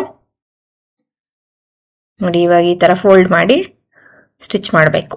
ನೋಡಿ ಇವಾಗ ಈ ತರ ಫೋಲ್ಡ್ ಮಾಡಿ ಸ್ಟಿಚ್ ಮಾಡಬೇಕು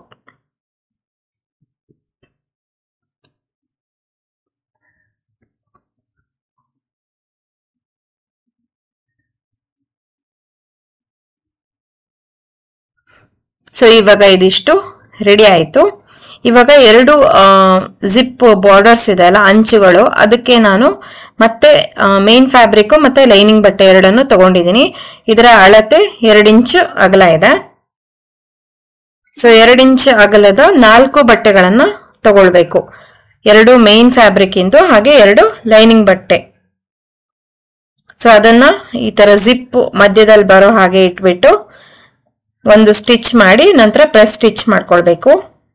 ಸೊ ಇವಾಗ ಇದಿಷ್ಟು ರೆಡಿ ಆಯಿತು ಇವಾಗ ಎರಡು ಜಿಪ್ ಬಾರ್ಡರ್ಸ್ ಇದೆ ಅಲ್ಲ ಅಂಚುಗಳು ಅದಕ್ಕೆ ನಾನು ಮತ್ತೆ ಮೇನ್ ಫ್ಯಾಬ್ರಿಕ್ ಮತ್ತೆ ಲೈನಿಂಗ್ ಬಟ್ಟೆ ಎರಡನ್ನು ತಗೊಂಡಿದ್ದೀನಿ ಇದರ ಅಳತೆ ಎರಡು ಇಂಚ್ ಅಗಲ ಇದೆ ಸೊ ಎರಡು ಇಂಚ್ ಅಗಲದ ನಾಲ್ಕು ಬಟ್ಟೆಗಳನ್ನ ತಗೊಳ್ಬೇಕು ಎರಡು ಮೇನ್ ಫ್ಯಾಬ್ರಿಕ್ ಇಂದು ಹಾಗೆ ಎರಡು ಲೈನಿಂಗ್ ಬಟ್ಟೆ ಸೊ ಅದನ್ನ ಈ ತರ ಜಿಪ್ ಮಧ್ಯದಲ್ಲಿ ಬರೋ ಹಾಗೆ ಇಟ್ಬಿಟ್ಟು ಒಂದು ಸ್ಟಿಚ್ ಮಾಡಿ ನಂತರ ಪ್ರೆಸ್ ಸ್ಟಿಚ್ ಮಾಡ್ಕೊಳ್ಬೇಕು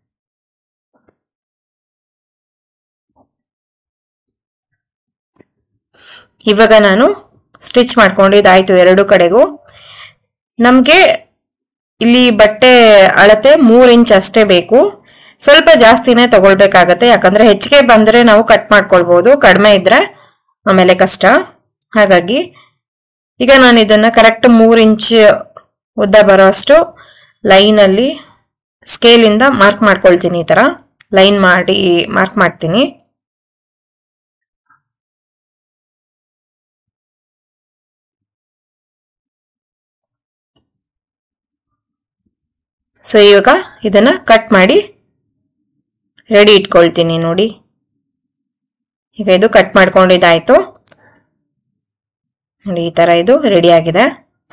ಇವಾಗ ನಾನು ಸ್ಟಿಚ್ ಮಾಡ್ಕೊಂಡಿದ್ದಾಯ್ತು ಎರಡು ಕಡೆಗೂ ನಮಗೆ ಇಲ್ಲಿ ಬಟ್ಟೆ ಅಳತೆ ಮೂರ್ ಇಂಚ್ ಅಷ್ಟೇ ಬೇಕು ಸ್ವಲ್ಪ ಜಾಸ್ತಿನೇ ತಗೊಳ್ಬೇಕಾಗತ್ತೆ ಯಾಕಂದ್ರೆ ಹೆಚ್ಚಿಗೆ ಬಂದ್ರೆ ನಾವು ಕಟ್ ಮಾಡ್ಕೊಳ್ಬಹುದು ಕಡಿಮೆ ಇದ್ರೆ ಆಮೇಲೆ ಕಷ್ಟ ಹಾಗಾಗಿ ಈಗ ನಾನು ಇದನ್ನ ಕರೆಕ್ಟ್ ಮೂರ್ ಇಂಚ್ ಉದ್ದ ಬರೋ ಅಷ್ಟು ಲೈನಲ್ಲಿ ಸ್ಕೇಲಿಂದ ಮಾರ್ಕ್ ಮಾಡ್ಕೊಳ್ತೀನಿ ಈ ತರ ಲೈನ್ ಮಾಡಿ ಮಾರ್ಕ್ ಮಾಡ್ತೀನಿ ಸೊ ಇವಾಗ ಇದನ್ನ ಕಟ್ ಮಾಡಿ ರೆಡಿ ಇಟ್ಕೊಳ್ತೀನಿ ನೋಡಿ ಈಗ ಇದು ಕಟ್ ಮಾಡ್ಕೊಂಡಿದ್ದಾಯ್ತು ನೋಡಿ ಈ ತರ ಇದು ರೆಡಿ ಆಗಿದೆ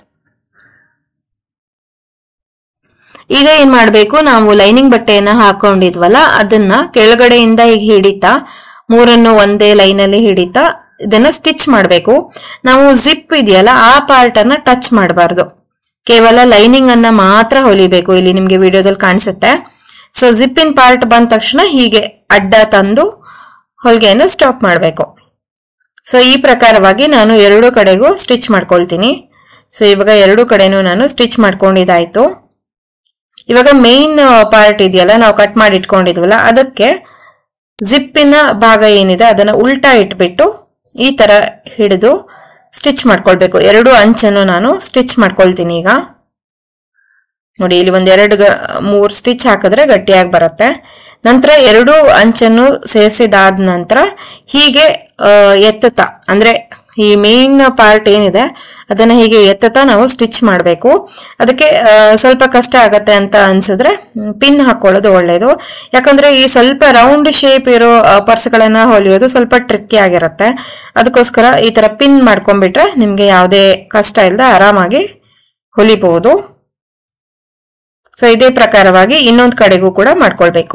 ಈಗ ಏನ್ ಮಾಡ್ಬೇಕು ನಾವು ಲೈನಿಂಗ್ ಬಟ್ಟೆಯನ್ನ ಹಾಕೊಂಡಿದ್ವಲ್ಲ ಅದನ್ನ ಕೆಳಗಡೆಯಿಂದ ಈಗ ಹಿಡಿತಾ ಮೂರನ್ನು ಒಂದೇ ಲೈನ್ ಅಲ್ಲಿ ಹಿಡಿತಾ ಇದನ್ನ ಸ್ಟಿಚ್ ಮಾಡಬೇಕು ನಾವು ಜಿಪ್ ಇದೆಯಲ್ಲ ಆ ಪಾರ್ಟ್ ಅನ್ನ ಟಚ್ ಮಾಡಬಾರ್ದು ಕೇವಲ ಲೈನಿಂಗ್ ಅನ್ನ ಮಾತ್ರ ಹೊಲಿಬೇಕು ಇಲ್ಲಿ ನಿಮ್ಗೆ ವಿಡಿಯೋದಲ್ಲಿ ಕಾಣಿಸುತ್ತೆ ಸೊ ಜಿಪ್ಪಿನ ಪಾರ್ಟ್ ಬಂದ ತಕ್ಷಣ ಹೀಗೆ ಅಡ್ಡ ತಂದು ಹೊಲಿಗೆಯನ್ನು ಸ್ಟಾಪ್ ಮಾಡಬೇಕು ಸೊ ಈ ಪ್ರಕಾರವಾಗಿ ನಾನು ಎರಡು ಕಡೆಗೂ ಸ್ಟಿಚ್ ಮಾಡ್ಕೊಳ್ತೀನಿ ಸೊ ಇವಾಗ ಎರಡು ಕಡೆನೂ ನಾನು ಸ್ಟಿಚ್ ಮಾಡ್ಕೊಂಡಿದ್ದಾಯ್ತು ಇವಾಗ ಮೇನ್ ಪಾರ್ಟ್ ಇದೆಯಲ್ಲ ನಾವು ಕಟ್ ಮಾಡಿ ಇಟ್ಕೊಂಡಿದ್ವಲ್ಲ ಅದಕ್ಕೆ ಜಿಪ್ಪಿನ ಭಾಗ ಏನಿದೆ ಅದನ್ನ ಉಲ್ಟಾ ಇಟ್ಬಿಟ್ಟು ಈ ತರ ಹಿಡಿದು ಸ್ಟಿಚ್ ಮಾಡ್ಕೊಳ್ಬೇಕು ಎರಡು ಅಂಚನ್ನು ನಾನು ಸ್ಟಿಚ್ ಮಾಡ್ಕೊಳ್ತೀನಿ ಈಗ ನೋಡಿ ಇಲ್ಲಿ ಒಂದ್ ಎರಡು ಮೂರ್ ಸ್ಟಿಚ್ ಹಾಕಿದ್ರೆ ಗಟ್ಟಿಯಾಗಿ ಬರುತ್ತೆ ನಂತರ ಎರಡು ಅಂಚನ್ನು ಸೇರಿಸಿದಾದ ನಂತರ ಹೀಗೆ ಎತ್ತುತ್ತಾ ಅಂದ್ರೆ ಈ ಮೇನ್ ಪಾರ್ಟ್ ಏನಿದೆ ಅದನ್ನ ಹೀಗೆ ಎತ್ತುತ್ತಾ ನಾವು ಸ್ಟಿಚ್ ಮಾಡಬೇಕು ಅದಕ್ಕೆ ಸ್ವಲ್ಪ ಕಷ್ಟ ಆಗತ್ತೆ ಅಂತ ಅನ್ಸಿದ್ರೆ ಪಿನ್ ಹಾಕೊಳ್ಳೋದು ಒಳ್ಳೇದು ಯಾಕಂದ್ರೆ ಈ ಸ್ವಲ್ಪ ರೌಂಡ್ ಶೇಪ್ ಇರೋ ಪರ್ಸ್ಗಳನ್ನ ಹೊಲಿಯೋದು ಸ್ವಲ್ಪ ಟ್ರಿಕ್ಕಿ ಆಗಿರುತ್ತೆ ಅದಕ್ಕೋಸ್ಕರ ಈ ತರ ಪಿನ್ ಮಾಡ್ಕೊಂಡ್ಬಿಟ್ರೆ ನಿಮ್ಗೆ ಯಾವುದೇ ಕಷ್ಟ ಇಲ್ಲದೆ ಆರಾಮಾಗಿ ಹೊಲಿಬಹುದು ಸೊ ಇದೇ ಪ್ರಕಾರವಾಗಿ ಇನ್ನೊಂದು ಕಡೆಗೂ ಕೂಡ ಮಾಡ್ಕೊಳ್ಬೇಕು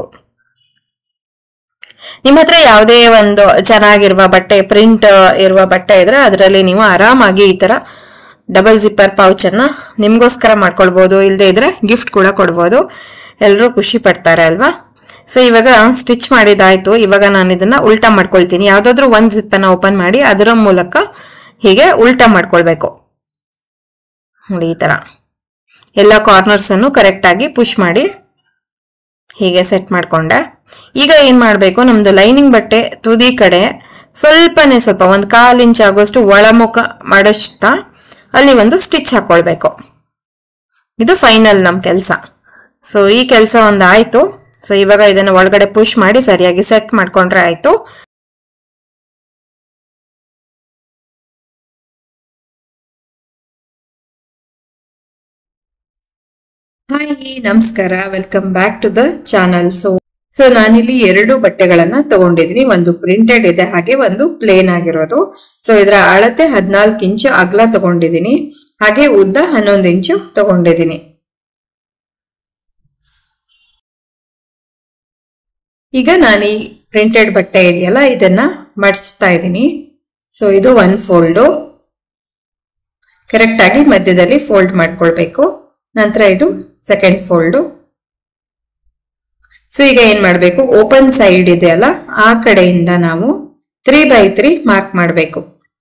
ನಿಮ್ಮ ಹತ್ರ ಯಾವುದೇ ಒಂದು ಚೆನ್ನಾಗಿರುವ ಬಟ್ಟೆ ಪ್ರಿಂಟ್ ಇರುವ ಬಟ್ಟೆ ಇದ್ರೆ ಅದರಲ್ಲಿ ನೀವು ಆರಾಮಾಗಿ ಈ ತರ ಡಬಲ್ ಜಿಪ್ಪರ್ ಪೌಚ್ ಅನ್ನ ನಿಮ್ಗೋಸ್ಕರ ಮಾಡ್ಕೊಳ್ಬಹುದು ಇಲ್ಲದೆ ಇದ್ರೆ ಗಿಫ್ಟ್ ಕೂಡ ಕೊಡ್ಬೋದು ಎಲ್ಲರೂ ಖುಷಿ ಪಡ್ತಾರೆ ಅಲ್ವಾ ಸೊ ಇವಾಗ ಸ್ಟಿಚ್ ಮಾಡಿದಾಯ್ತು ಇವಾಗ ನಾನು ಇದನ್ನ ಉಲ್ಟಾ ಮಾಡ್ಕೊಳ್ತೀನಿ ಯಾವ್ದಾದ್ರು ಒಂದ್ ಜಿಪ್ ಅನ್ನ ಓಪನ್ ಮಾಡಿ ಅದರ ಮೂಲಕ ಹೀಗೆ ಉಲ್ಟಾ ಮಾಡ್ಕೊಳ್ಬೇಕು ನೋಡಿ ಈ ತರ ಎಲ್ಲ ಕಾರ್ನರ್ಸ್ ಅನ್ನು ಕರೆಕ್ಟ್ ಆಗಿ ಪುಷ್ ಮಾಡಿ ಹೀಗೆ ಸೆಟ್ ಮಾಡ್ಕೊಂಡೆ ಈಗ ಏನ್ ಮಾಡ್ಬೇಕು ನಮ್ದು ಲೈನಿಂಗ್ ಬಟ್ಟೆ ತುದಿ ಕಡೆ ಸ್ವಲ್ಪನೇ ಸ್ವಲ್ಪ ಒಂದು ಕಾಲ್ ಇಂಚ್ ಆಗೋಷ್ಟು ಒಳಮುಖ ಮಾಡಿಸ್ತಾ ಅಲ್ಲಿ ಒಂದು ಸ್ಟಿಚ್ ಹಾಕೊಳ್ಬೇಕು ಇದು ಫೈನಲ್ ನಮ್ ಕೆಲಸ ಸೊ ಈ ಕೆಲಸ ಒಂದು ಆಯ್ತು ಸೊ ಇವಾಗ ಇದನ್ನ ಒಳಗಡೆ ಪುಷ್ ಮಾಡಿ ಸರಿಯಾಗಿ ಸೆಟ್ ಮಾಡ್ಕೊಂಡ್ರೆ ಆಯ್ತು ಹಾಯ್ ನಮಸ್ಕಾರ welcome back to the channel so so ನಾನಿಲ್ಲಿ ಎರಡು ಬಟ್ಟೆಗಳನ್ನ ತಗೊಂಡಿದ್ದೀನಿ ಒಂದು ಪ್ರಿಂಟೆಡ್ ಇದೆ ಹಾಗೆ ಒಂದು ಪ್ಲೇನ್ ಆಗಿರೋದು ಸೊ ಇದರ ಅಳತೆ ಹದಿನಾಲ್ಕು ಇಂಚು ಅಗಲ ತಗೊಂಡಿದ್ದೀನಿ ಹಾಗೆ ಉದ್ದ ಹನ್ನೊಂದು ಇಂಚು ತಗೊಂಡಿದ್ದೀನಿ ಈಗ ನಾನು ಈ ಪ್ರಿಂಟೆಡ್ ಬಟ್ಟೆ ಇದೆಯಲ್ಲ ಇದನ್ನ ಮಡಿಸ್ತಾ ಇದ್ದೀನಿ ಸೊ ಇದು ಒನ್ ಫೋಲ್ಡು ಕರೆಕ್ಟ್ ಆಗಿ ಮಧ್ಯದಲ್ಲಿ ಫೋಲ್ಡ್ ಮಾಡ್ಕೊಳ್ಬೇಕು ನಂತರ ಇದು ಸೆಕೆಂಡ್ ಫೋಲ್ಡು ಸೊ ಈಗ ಏನ್ ಮಾಡಬೇಕು ಓಪನ್ ಸೈಡ್ ಇದೆಯಲ್ಲ ಆ ಕಡೆಯಿಂದ ನಾವು ತ್ರೀ ಬೈ ತ್ರೀ ಮಾರ್ಕ್ ಮಾಡಬೇಕು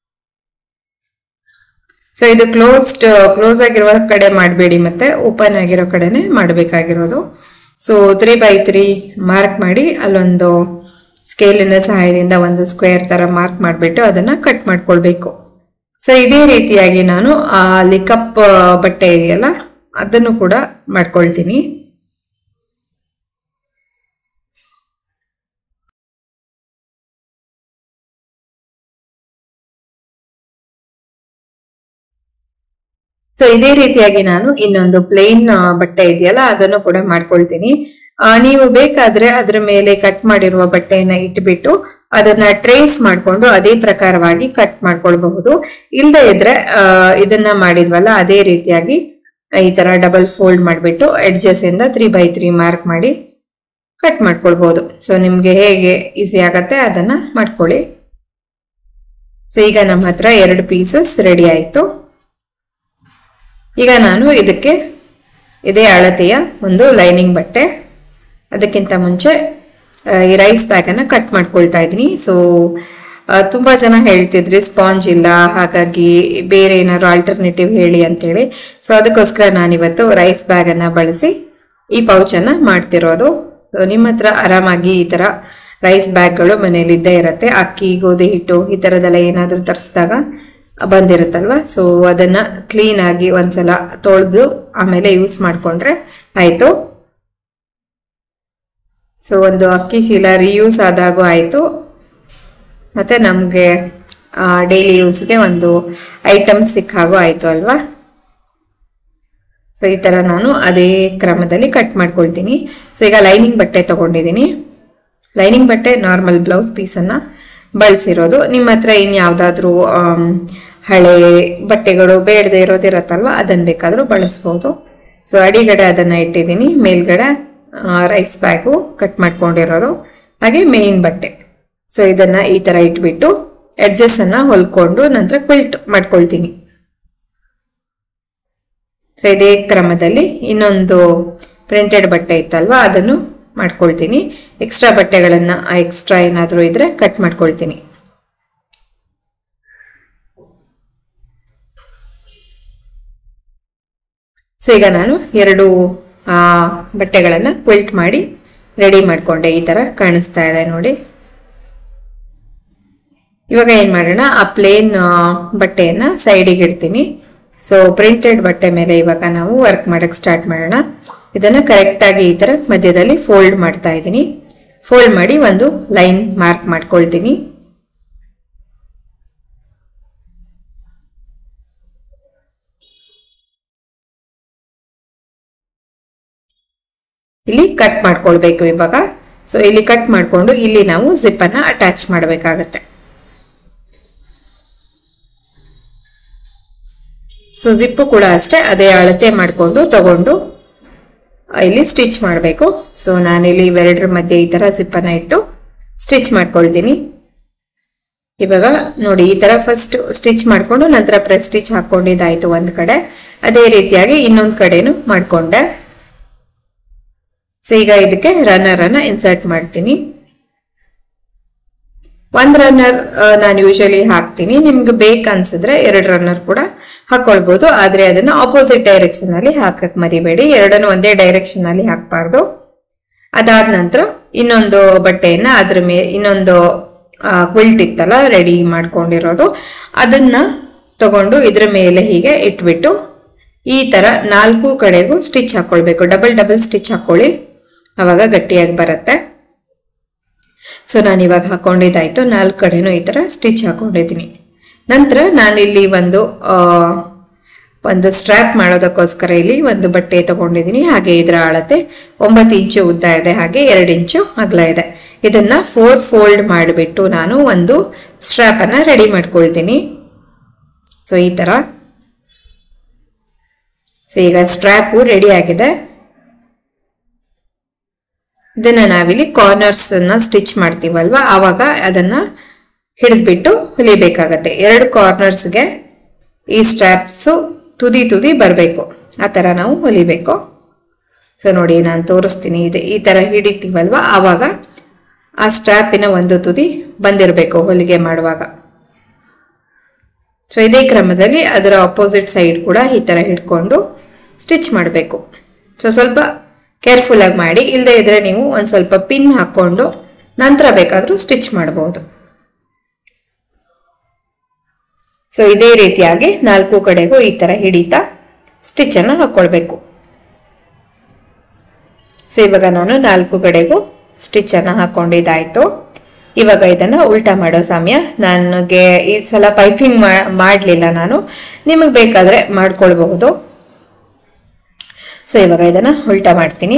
ಸೊ ಇದು ಕ್ಲೋಸ್ಡ್ ಕ್ಲೋಸ್ ಆಗಿರುವ ಕಡೆ ಮಾಡಬೇಡಿ ಮತ್ತೆ ಓಪನ್ ಆಗಿರೋ ಕಡೆನೆ ಮಾಡಬೇಕಾಗಿರೋದು so three by three mark ಮಾಡಿ ಅಲ್ಲೊಂದು ಸ್ಕೇಲಿನ ಸಹಾಯದಿಂದ ಒಂದು ಸ್ಕ್ವೇರ್ ತರ ಮಾರ್ಕ್ ಮಾಡಿಬಿಟ್ಟು ಅದನ್ನ ಕಟ್ ಮಾಡ್ಕೊಳ್ಬೇಕು ಸೊ ಇದೇ ರೀತಿಯಾಗಿ ನಾನು ಆ ಅಲ್ಲಿ ಕಪ್ ಬಟ್ಟೆ ಇದೆಯಲ್ಲ ಅದನ್ನು ಕೂಡ ಮಾಡ್ಕೊಳ್ತೀನಿ ಸೊ ಇದೇ ರೀತಿಯಾಗಿ ನಾನು ಇನ್ನೊಂದು ಪ್ಲೇನ್ ಬಟ್ಟೆ ಇದೆಯಲ್ಲ ಅದನ್ನು ಕೂಡ ಮಾಡ್ಕೊಳ್ತೀನಿ ಆ, ನೀವು ಬೇಕಾದ್ರೆ ಅದ್ರ ಮೇಲೆ ಕಟ್ ಮಾಡಿರುವ ಬಟ್ಟೆಯನ್ನ ಇಟ್ಬಿಟ್ಟು ಅದನ್ನ ಟ್ರೇಸ್ ಮಾಡ್ಕೊಂಡು ಅದೇ ಪ್ರಕಾರವಾಗಿ ಕಟ್ ಮಾಡ್ಕೊಳ್ಬಹುದು ಇಲ್ಲದೆ ಇದ್ರೆ ಆ, ಇದನ್ನ ಮಾಡಿದ್ವಲ್ಲ ಅದೇ ರೀತಿಯಾಗಿ ಈ ತರ ಡಬಲ್ ಫೋಲ್ಡ್ ಮಾಡಿಬಿಟ್ಟು ಎಡ್ಜಸ್ ಇಂದ ತ್ರೀ ಬೈ ತ್ರೀ ಮಾರ್ಕ್ ಮಾಡಿ ಕಟ್ ಮಾಡ್ಕೊಳ್ಬಹುದು ಸೊ ನಿಮ್ಗೆ ಹೇಗೆ ಈಸಿ ಆಗತ್ತೆ ಅದನ್ನ ಮಾಡ್ಕೊಳ್ಳಿ ಸೊ ಈಗ ನಮ್ಮ ಹತ್ರ ಎರಡು ಪೀಸಸ್ ರೆಡಿ ಆಯ್ತು ಈಗ ನಾನು ಇದಕ್ಕೆ ಇದೇ ಅಳತೆಯ ಒಂದು ಲೈನಿಂಗ್ ಬಟ್ಟೆ ಅದಕ್ಕಿಂತ ಮುಂಚೆ ಆ, ಈ ರೈಸ್ ಬ್ಯಾಗನ್ನು ಕಟ್ ಮಾಡ್ಕೊಳ್ತಾ ಇದ್ದೀನಿ ಸೊ ತುಂಬ ಜನ ಹೇಳ್ತಿದ್ರಿ ಸ್ಪಾಂಜ್ ಇಲ್ಲ ಹಾಗಾಗಿ ಬೇರೆ ಏನಾದ್ರು ಆಲ್ಟರ್ನೇಟಿವ್ ಹೇಳಿ ಅಂತೇಳಿ ಸೊ ಅದಕ್ಕೋಸ್ಕರ ನಾನಿವತ್ತು ರೈಸ್ ಬ್ಯಾಗನ್ನು ಬಳಸಿ ಈ ಪೌಚನ್ನು ಮಾಡ್ತಿರೋದು ಸೊ ನಿಮ್ಮ ಹತ್ರ ಆರಾಮಾಗಿ ಈ ಥರ ರೈಸ್ ಬ್ಯಾಗ್ಗಳು ಮನೇಲಿ ಇದ್ದೇ ಇರುತ್ತೆ ಅಕ್ಕಿ ಗೋಧಿ ಹಿಟ್ಟು ಈ ಥರದ್ದೆಲ್ಲ ಏನಾದರೂ ತರಿಸಿದಾಗ ಬಂದಿರುತ್ತಲ್ವ ಸೊ ಅದನ್ನ ಕ್ಲೀನ್ ಆಗಿ ಒಂದ್ಸಲ ತೊಳೆದು ಆಮೇಲೆ ಯೂಸ್ ಮಾಡ್ಕೊಂಡ್ರೆ ಆಯ್ತು ಸೊ ಒಂದು ಅಕ್ಕಿ ಚೀಲ ರಿಯೂಸ್ ಆದಾಗೂ ಆಯ್ತು ಮತ್ತೆ ನಮಗೆ ಡೈಲಿ ಯೂಸ್ಗೆ ಒಂದು ಐಟಮ್ ಸಿಕ್ಕಾಗೂ ಆಯ್ತು ಅಲ್ವಾ ಸೊ ಈ ತರ ನಾನು ಅದೇ ಕ್ರಮದಲ್ಲಿ ಕಟ್ ಮಾಡ್ಕೊಳ್ತೀನಿ ಸೊ ಈಗ ಲೈನಿಂಗ್ ಬಟ್ಟೆ ತಗೊಂಡಿದ್ದೀನಿ ಲೈನಿಂಗ್ ಬಟ್ಟೆ ನಾರ್ಮಲ್ ಬ್ಲೌಸ್ ಪೀಸನ್ನು ಬಳಸಿರೋದು ನಿಮ್ಮ ಹತ್ರ ಇನ್ಯಾವುದಾದ್ರೂ ಹಳೆ ಬಟ್ಟೆಗಳು ಬೇಡದೆ ಇರೋದಿರತ್ತಲ್ವ ಅದನ್ನು ಬೇಕಾದರೂ ಬಳಸ್ಬೋದು ಸೊ ಅಡಿಗಡೆ ಅದನ್ನು ಇಟ್ಟಿದ್ದೀನಿ ಮೇಲ್ಗಡೆ ರೈಸ್ ಬ್ಯಾಗು ಕಟ್ ಮಾಡ್ಕೊಂಡಿರೋದು ಹಾಗೆ ಮೇನ್ ಬಟ್ಟೆ ಸೊ ಇದನ್ನು ಈ ಥರ ಇಟ್ಬಿಟ್ಟು ಎಡ್ಜಸ್ಸನ್ನು ಹೊಲ್ಕೊಂಡು ನಂತರ ಕ್ವಿಲ್ಟ್ ಮಾಡ್ಕೊಳ್ತೀನಿ ಸೊ ಇದೇ ಕ್ರಮದಲ್ಲಿ ಇನ್ನೊಂದು ಪ್ರಿಂಟೆಡ್ ಬಟ್ಟೆ ಇತ್ತಲ್ವಾ ಅದನ್ನು ಮಾಡ್ಕೊಳ್ತೀನಿ ಎಕ್ಸ್ಟ್ರಾ ಬಟ್ಟೆಗಳನ್ನು ಎಕ್ಸ್ಟ್ರಾ ಏನಾದರೂ ಇದ್ರೆ ಕಟ್ ಮಾಡ್ಕೊಳ್ತೀನಿ ಸೊ ಈಗ ನಾನು ಎರಡು ಆ, ಬಟ್ಟೆಗಳನ್ನು ಕ್ವಿಲ್ಟ್ ಮಾಡಿ ರೆಡಿ ಮಾಡಿಕೊಂಡೆ ಈ ಥರ ಕಾಣಿಸ್ತಾ ಇದೆ ನೋಡಿ ಇವಾಗ ಏನು ಮಾಡೋಣ ಆ ಪ್ಲೇನ್ ಬಟ್ಟೆಯನ್ನು ಸೈಡಿಗೆ ಇಡ್ತೀನಿ ಸೊ ಪ್ರಿಂಟೆಡ್ ಬಟ್ಟೆ ಮೇಲೆ ಇವಾಗ ನಾವು ವರ್ಕ್ ಮಾಡಕ್ಕೆ ಸ್ಟಾರ್ಟ್ ಮಾಡೋಣ ಇದನ್ನು ಕರೆಕ್ಟಾಗಿ ಈ ಥರ ಮಧ್ಯದಲ್ಲಿ ಫೋಲ್ಡ್ ಮಾಡ್ತಾ ಇದ್ದೀನಿ ಫೋಲ್ಡ್ ಮಾಡಿ ಒಂದು ಲೈನ್ ಮಾರ್ಕ್ ಮಾಡ್ಕೊಳ್ತೀನಿ ಇಲ್ಲಿ ಕಟ್ ಮಾಡ್ಕೊಳ್ಬೇಕು ಇವಾಗ ಸೊ ಇಲ್ಲಿ ಕಟ್ ಮಾಡಿಕೊಂಡು ಇಲ್ಲಿ ನಾವು ಜಿಪ್ಪನ್ನು ಅಟ್ಯಾಚ್ ಮಾಡಬೇಕಾಗತ್ತೆ ಸೊ ಜಿಪ್ಪು ಕೂಡ ಅಷ್ಟೇ ಅದೇ ಅಳತೆ ಮಾಡಿಕೊಂಡು ತಗೊಂಡು ಇಲ್ಲಿ ಸ್ಟಿಚ್ ಮಾಡಬೇಕು ಸೊ ನಾನಿಲ್ಲಿ ಇವೆರಡರ ಮಧ್ಯೆ ಈ ತರ ಜಿಪ್ಪನ್ನ ಇಟ್ಟು ಸ್ಟಿಚ್ ಮಾಡ್ಕೊಳ್ತೀನಿ ಇವಾಗ ನೋಡಿ ಈ ತರ ಫಸ್ಟ್ ಸ್ಟಿಚ್ ಮಾಡ್ಕೊಂಡು ನಂತರ ಪ್ರೆಸ್ ಸ್ಟಿಚ್ ಹಾಕೊಂಡಿದ್ದಾಯ್ತು ಒಂದ್ ಕಡೆ ಅದೇ ರೀತಿಯಾಗಿ ಇನ್ನೊಂದ್ ಕಡೆನು ಮಾಡ್ಕೊಂಡೆ ಸೊ ಈಗ ಇದಕ್ಕೆ ರನ್ನರ್ ಅನ್ನ ಇನ್ಸರ್ಟ್ ಮಾಡ್ತೀನಿ ಒಂದ್ ರನ್ನರ್ ನಾನು ಯೂಶಲಿ ಹಾಕ್ತೀನಿ ನಿಮ್ಗೆ ಬೇಕು ಅನ್ಸಿದ್ರೆ ಎರಡು ರನ್ನರ್ ಕೂಡ ಹಾಕೊಳ್ಬಹುದು ಆದ್ರೆ ಅದನ್ನ ಆಪೋಸಿಟ್ ಡೈರೆಕ್ಷನ್ ಅಲ್ಲಿ ಹಾಕಕ್ ಮರಿಬೇಡಿ ಎರಡನ್ನು ಒಂದೇ ಡೈರೆಕ್ಷನ್ ಅಲ್ಲಿ ಹಾಕ್ಬಾರ್ದು ಅದಾದ ನಂತರ ಇನ್ನೊಂದು ಬಟ್ಟೆಯನ್ನ ಅದ್ರ ಮೇಲೆ ಇನ್ನೊಂದು ಕ್ವಿಲ್ಟ್ ಇತ್ತಲ್ಲ ರೆಡಿ ಮಾಡ್ಕೊಂಡಿರೋದು ಅದನ್ನ ತಗೊಂಡು ಇದ್ರ ಮೇಲೆ ಹೀಗೆ ಇಟ್ಬಿಟ್ಟು ಈ ತರ ನಾಲ್ಕು ಕಡೆಗೂ ಸ್ಟಿಚ್ ಹಾಕೊಳ್ಬೇಕು ಡಬಲ್ ಡಬಲ್ ಸ್ಟಿಚ್ ಹಾಕೊಳ್ಳಿ ಅವಾಗ ಗಟ್ಟಿಯಾಗಿ ಬರುತ್ತೆ ಸೊ ನಾನು ಇವಾಗ ಹಾಕೊಂಡಿದ್ದಾಯ್ತು ನಾಲ್ಕು ಕಡೆನೂ ಈ ಥರ ಸ್ಟಿಚ್ ಹಾಕೊಂಡಿದ್ದೀನಿ ನಂತರ ನಾನಿಲ್ಲಿ ಒಂದು ಆ, ಒಂದು ಸ್ಟ್ರ್ಯಾಪ್ ಮಾಡೋದಕ್ಕೋಸ್ಕರ ಇಲ್ಲಿ ಒಂದು ಬಟ್ಟೆ ತಗೊಂಡಿದ್ದೀನಿ ಹಾಗೆ ಇದರ ಅಳತೆ ಒಂಬತ್ತು ಇಂಚು ಉದ್ದ ಇದೆ ಹಾಗೆ ಎರಡು ಇಂಚು ಅಗಲ ಇದೆ ಇದನ್ನ ಫೋರ್ ಫೋಲ್ಡ್ ಮಾಡಿಬಿಟ್ಟು ನಾನು ಒಂದು ಸ್ಟ್ರ್ಯಾಪನ್ನು ರೆಡಿ ಮಾಡ್ಕೊಳ್ತೀನಿ ಸೊ ಈ ಥರ ಸೊ ಈಗ ಸ್ಟ್ರ್ಯಾಪು ರೆಡಿ ಆಗಿದೆ ಇದನ್ನ ನಾವಿಲ್ಲಿ ಕಾರ್ನರ್ಸ್ ಅನ್ನ ಸ್ಟಿಚ್ ಮಾಡ್ತೀವಲ್ವಾ ಆವಾಗ ಅದನ್ನ ಹಿಡಿದ್ಬಿಟ್ಟು ಹೊಲಿಬೇಕಾಗತ್ತೆ ಎರಡು ಕಾರ್ನರ್ಸ್ಗೆ ಈ ಸ್ಟ್ರಾಪ್ಸ್ ತುದಿ ತುದಿ ಬರಬೇಕು ಆ ಥರ ನಾವು ಹೊಲಿಬೇಕು ಸೊ ನೋಡಿ ನಾನು ತೋರಿಸ್ತೀನಿ ಇದೆ ಈ ಥರ ಹಿಡಿತೀವಲ್ವಾ ಆವಾಗ ಆ ಸ್ಟ್ರಾಪಿನ ಒಂದು ತುದಿ ಬಂದಿರಬೇಕು ಹೊಲಿಗೆ ಮಾಡುವಾಗ ಸೊ ಇದೇ ಕ್ರಮದಲ್ಲಿ ಅದರ ಅಪೋಸಿಟ್ ಸೈಡ್ ಕೂಡ ಈ ಥರ ಹಿಡ್ಕೊಂಡು ಸ್ಟಿಚ್ ಮಾಡಬೇಕು ಸೊ ಸ್ವಲ್ಪ ಕೇರ್ಫುಲ್ ಆಗಿ ಮಾಡಿ ಇಲ್ಲದೆ ಇದ್ರೆ ನೀವು ಒಂದು ಸ್ವಲ್ಪ ಪಿನ್ ಹಾಕ್ಕೊಂಡು ನಂತರ ಬೇಕಾದರೂ ಸ್ಟಿಚ್ ಮಾಡಬಹುದು ಸೊ ಇದೇ ರೀತಿಯಾಗಿ ನಾಲ್ಕು ಕಡೆಗೂ ಈ ತರ ಹಿಡಿತಾ ಸ್ಟಿಚ್ ಅನ್ನ ಹಾಕೊಳ್ಬೇಕು ಸೊ ಇವಾಗ ನಾನು ನಾಲ್ಕು ಕಡೆಗೂ ಸ್ಟಿಚ್ ಅನ್ನ ಹಾಕೊಂಡಿದ್ದಾಯ್ತು ಇವಾಗ ಇದನ್ನ ಉಲ್ಟಾ ಮಾಡೋ ಸಮಯ ನನಗೆ ಈ ಸಲ ಪೈಪಿಂಗ್ ಮಾಡಲಿಲ್ಲ ನಾನು ನಿಮಗೆ ಬೇಕಾದ್ರೆ ಮಾಡ್ಕೊಳ್ಬಹುದು ಸೊ ಇವಾಗ ಇದನ್ನ ಉಲ್ಟಾ ಮಾಡ್ತೀನಿ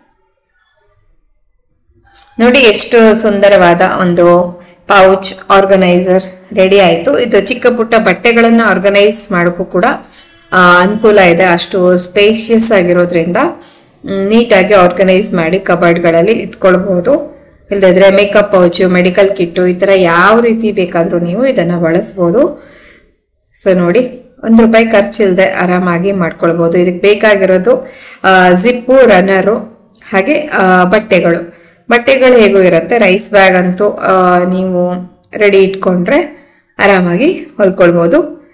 ನೋಡಿ ಎಷ್ಟು ಸುಂದರವಾದ ಒಂದು ಪೌಚ್ ಆರ್ಗನೈಸರ್ ರೆಡಿ ಆಯಿತು ಇದು ಚಿಕ್ಕ ಪುಟ್ಟ ಬಟ್ಟೆಗಳನ್ನು ಆರ್ಗನೈಸ್ ಮಾಡೋಕ್ಕೂ ಕೂಡ ಆ, ಅನುಕೂಲ ಇದೆ ಅಷ್ಟು ಸ್ಪೇಷಿಯಸ್ ಆಗಿರೋದ್ರಿಂದ ಮ್, ನೀಟಾಗಿ ಆರ್ಗನೈಸ್ ಮಾಡಿ ಕಬರ್ಡ್ಗಳಲ್ಲಿ ಇಟ್ಕೊಳ್ಬಹುದು ಇಲ್ಲದಿದ್ರೆ ಮೇಕಪ್ ಪೌಚು ಮೆಡಿಕಲ್ ಕಿಟ್ಟು ಈ ಥರ ಯಾವ ರೀತಿ ಬೇಕಾದರೂ ನೀವು ಇದನ್ನು ಬಳಸ್ಬೋದು ಸೊ ನೋಡಿ ಒಂದು ರೂಪಾಯಿ ಖರ್ಚಿಲ್ಲದೆ ಆರಾಮಾಗಿ ಮಾಡ್ಕೊಳ್ಬೋದು ಇದಕ್ಕೆ ಬೇಕಾಗಿರೋದು ಜಿಪ್ಪು ರನ್ನರು ಹಾಗೆ ಆ, ಬಟ್ಟೆಗಳು ಬಟ್ಟೆಗಳು ಹೇಗೂ ಇರುತ್ತೆ ರೈಸ್ ಬ್ಯಾಗ್ ಅಂತೂ ಆ, ನೀವು ರೆಡಿ ಇಟ್ಕೊಂಡ್ರೆ ಆರಾಮಾಗಿ ಹೊಲ್ಕೊಳ್ಬೋದು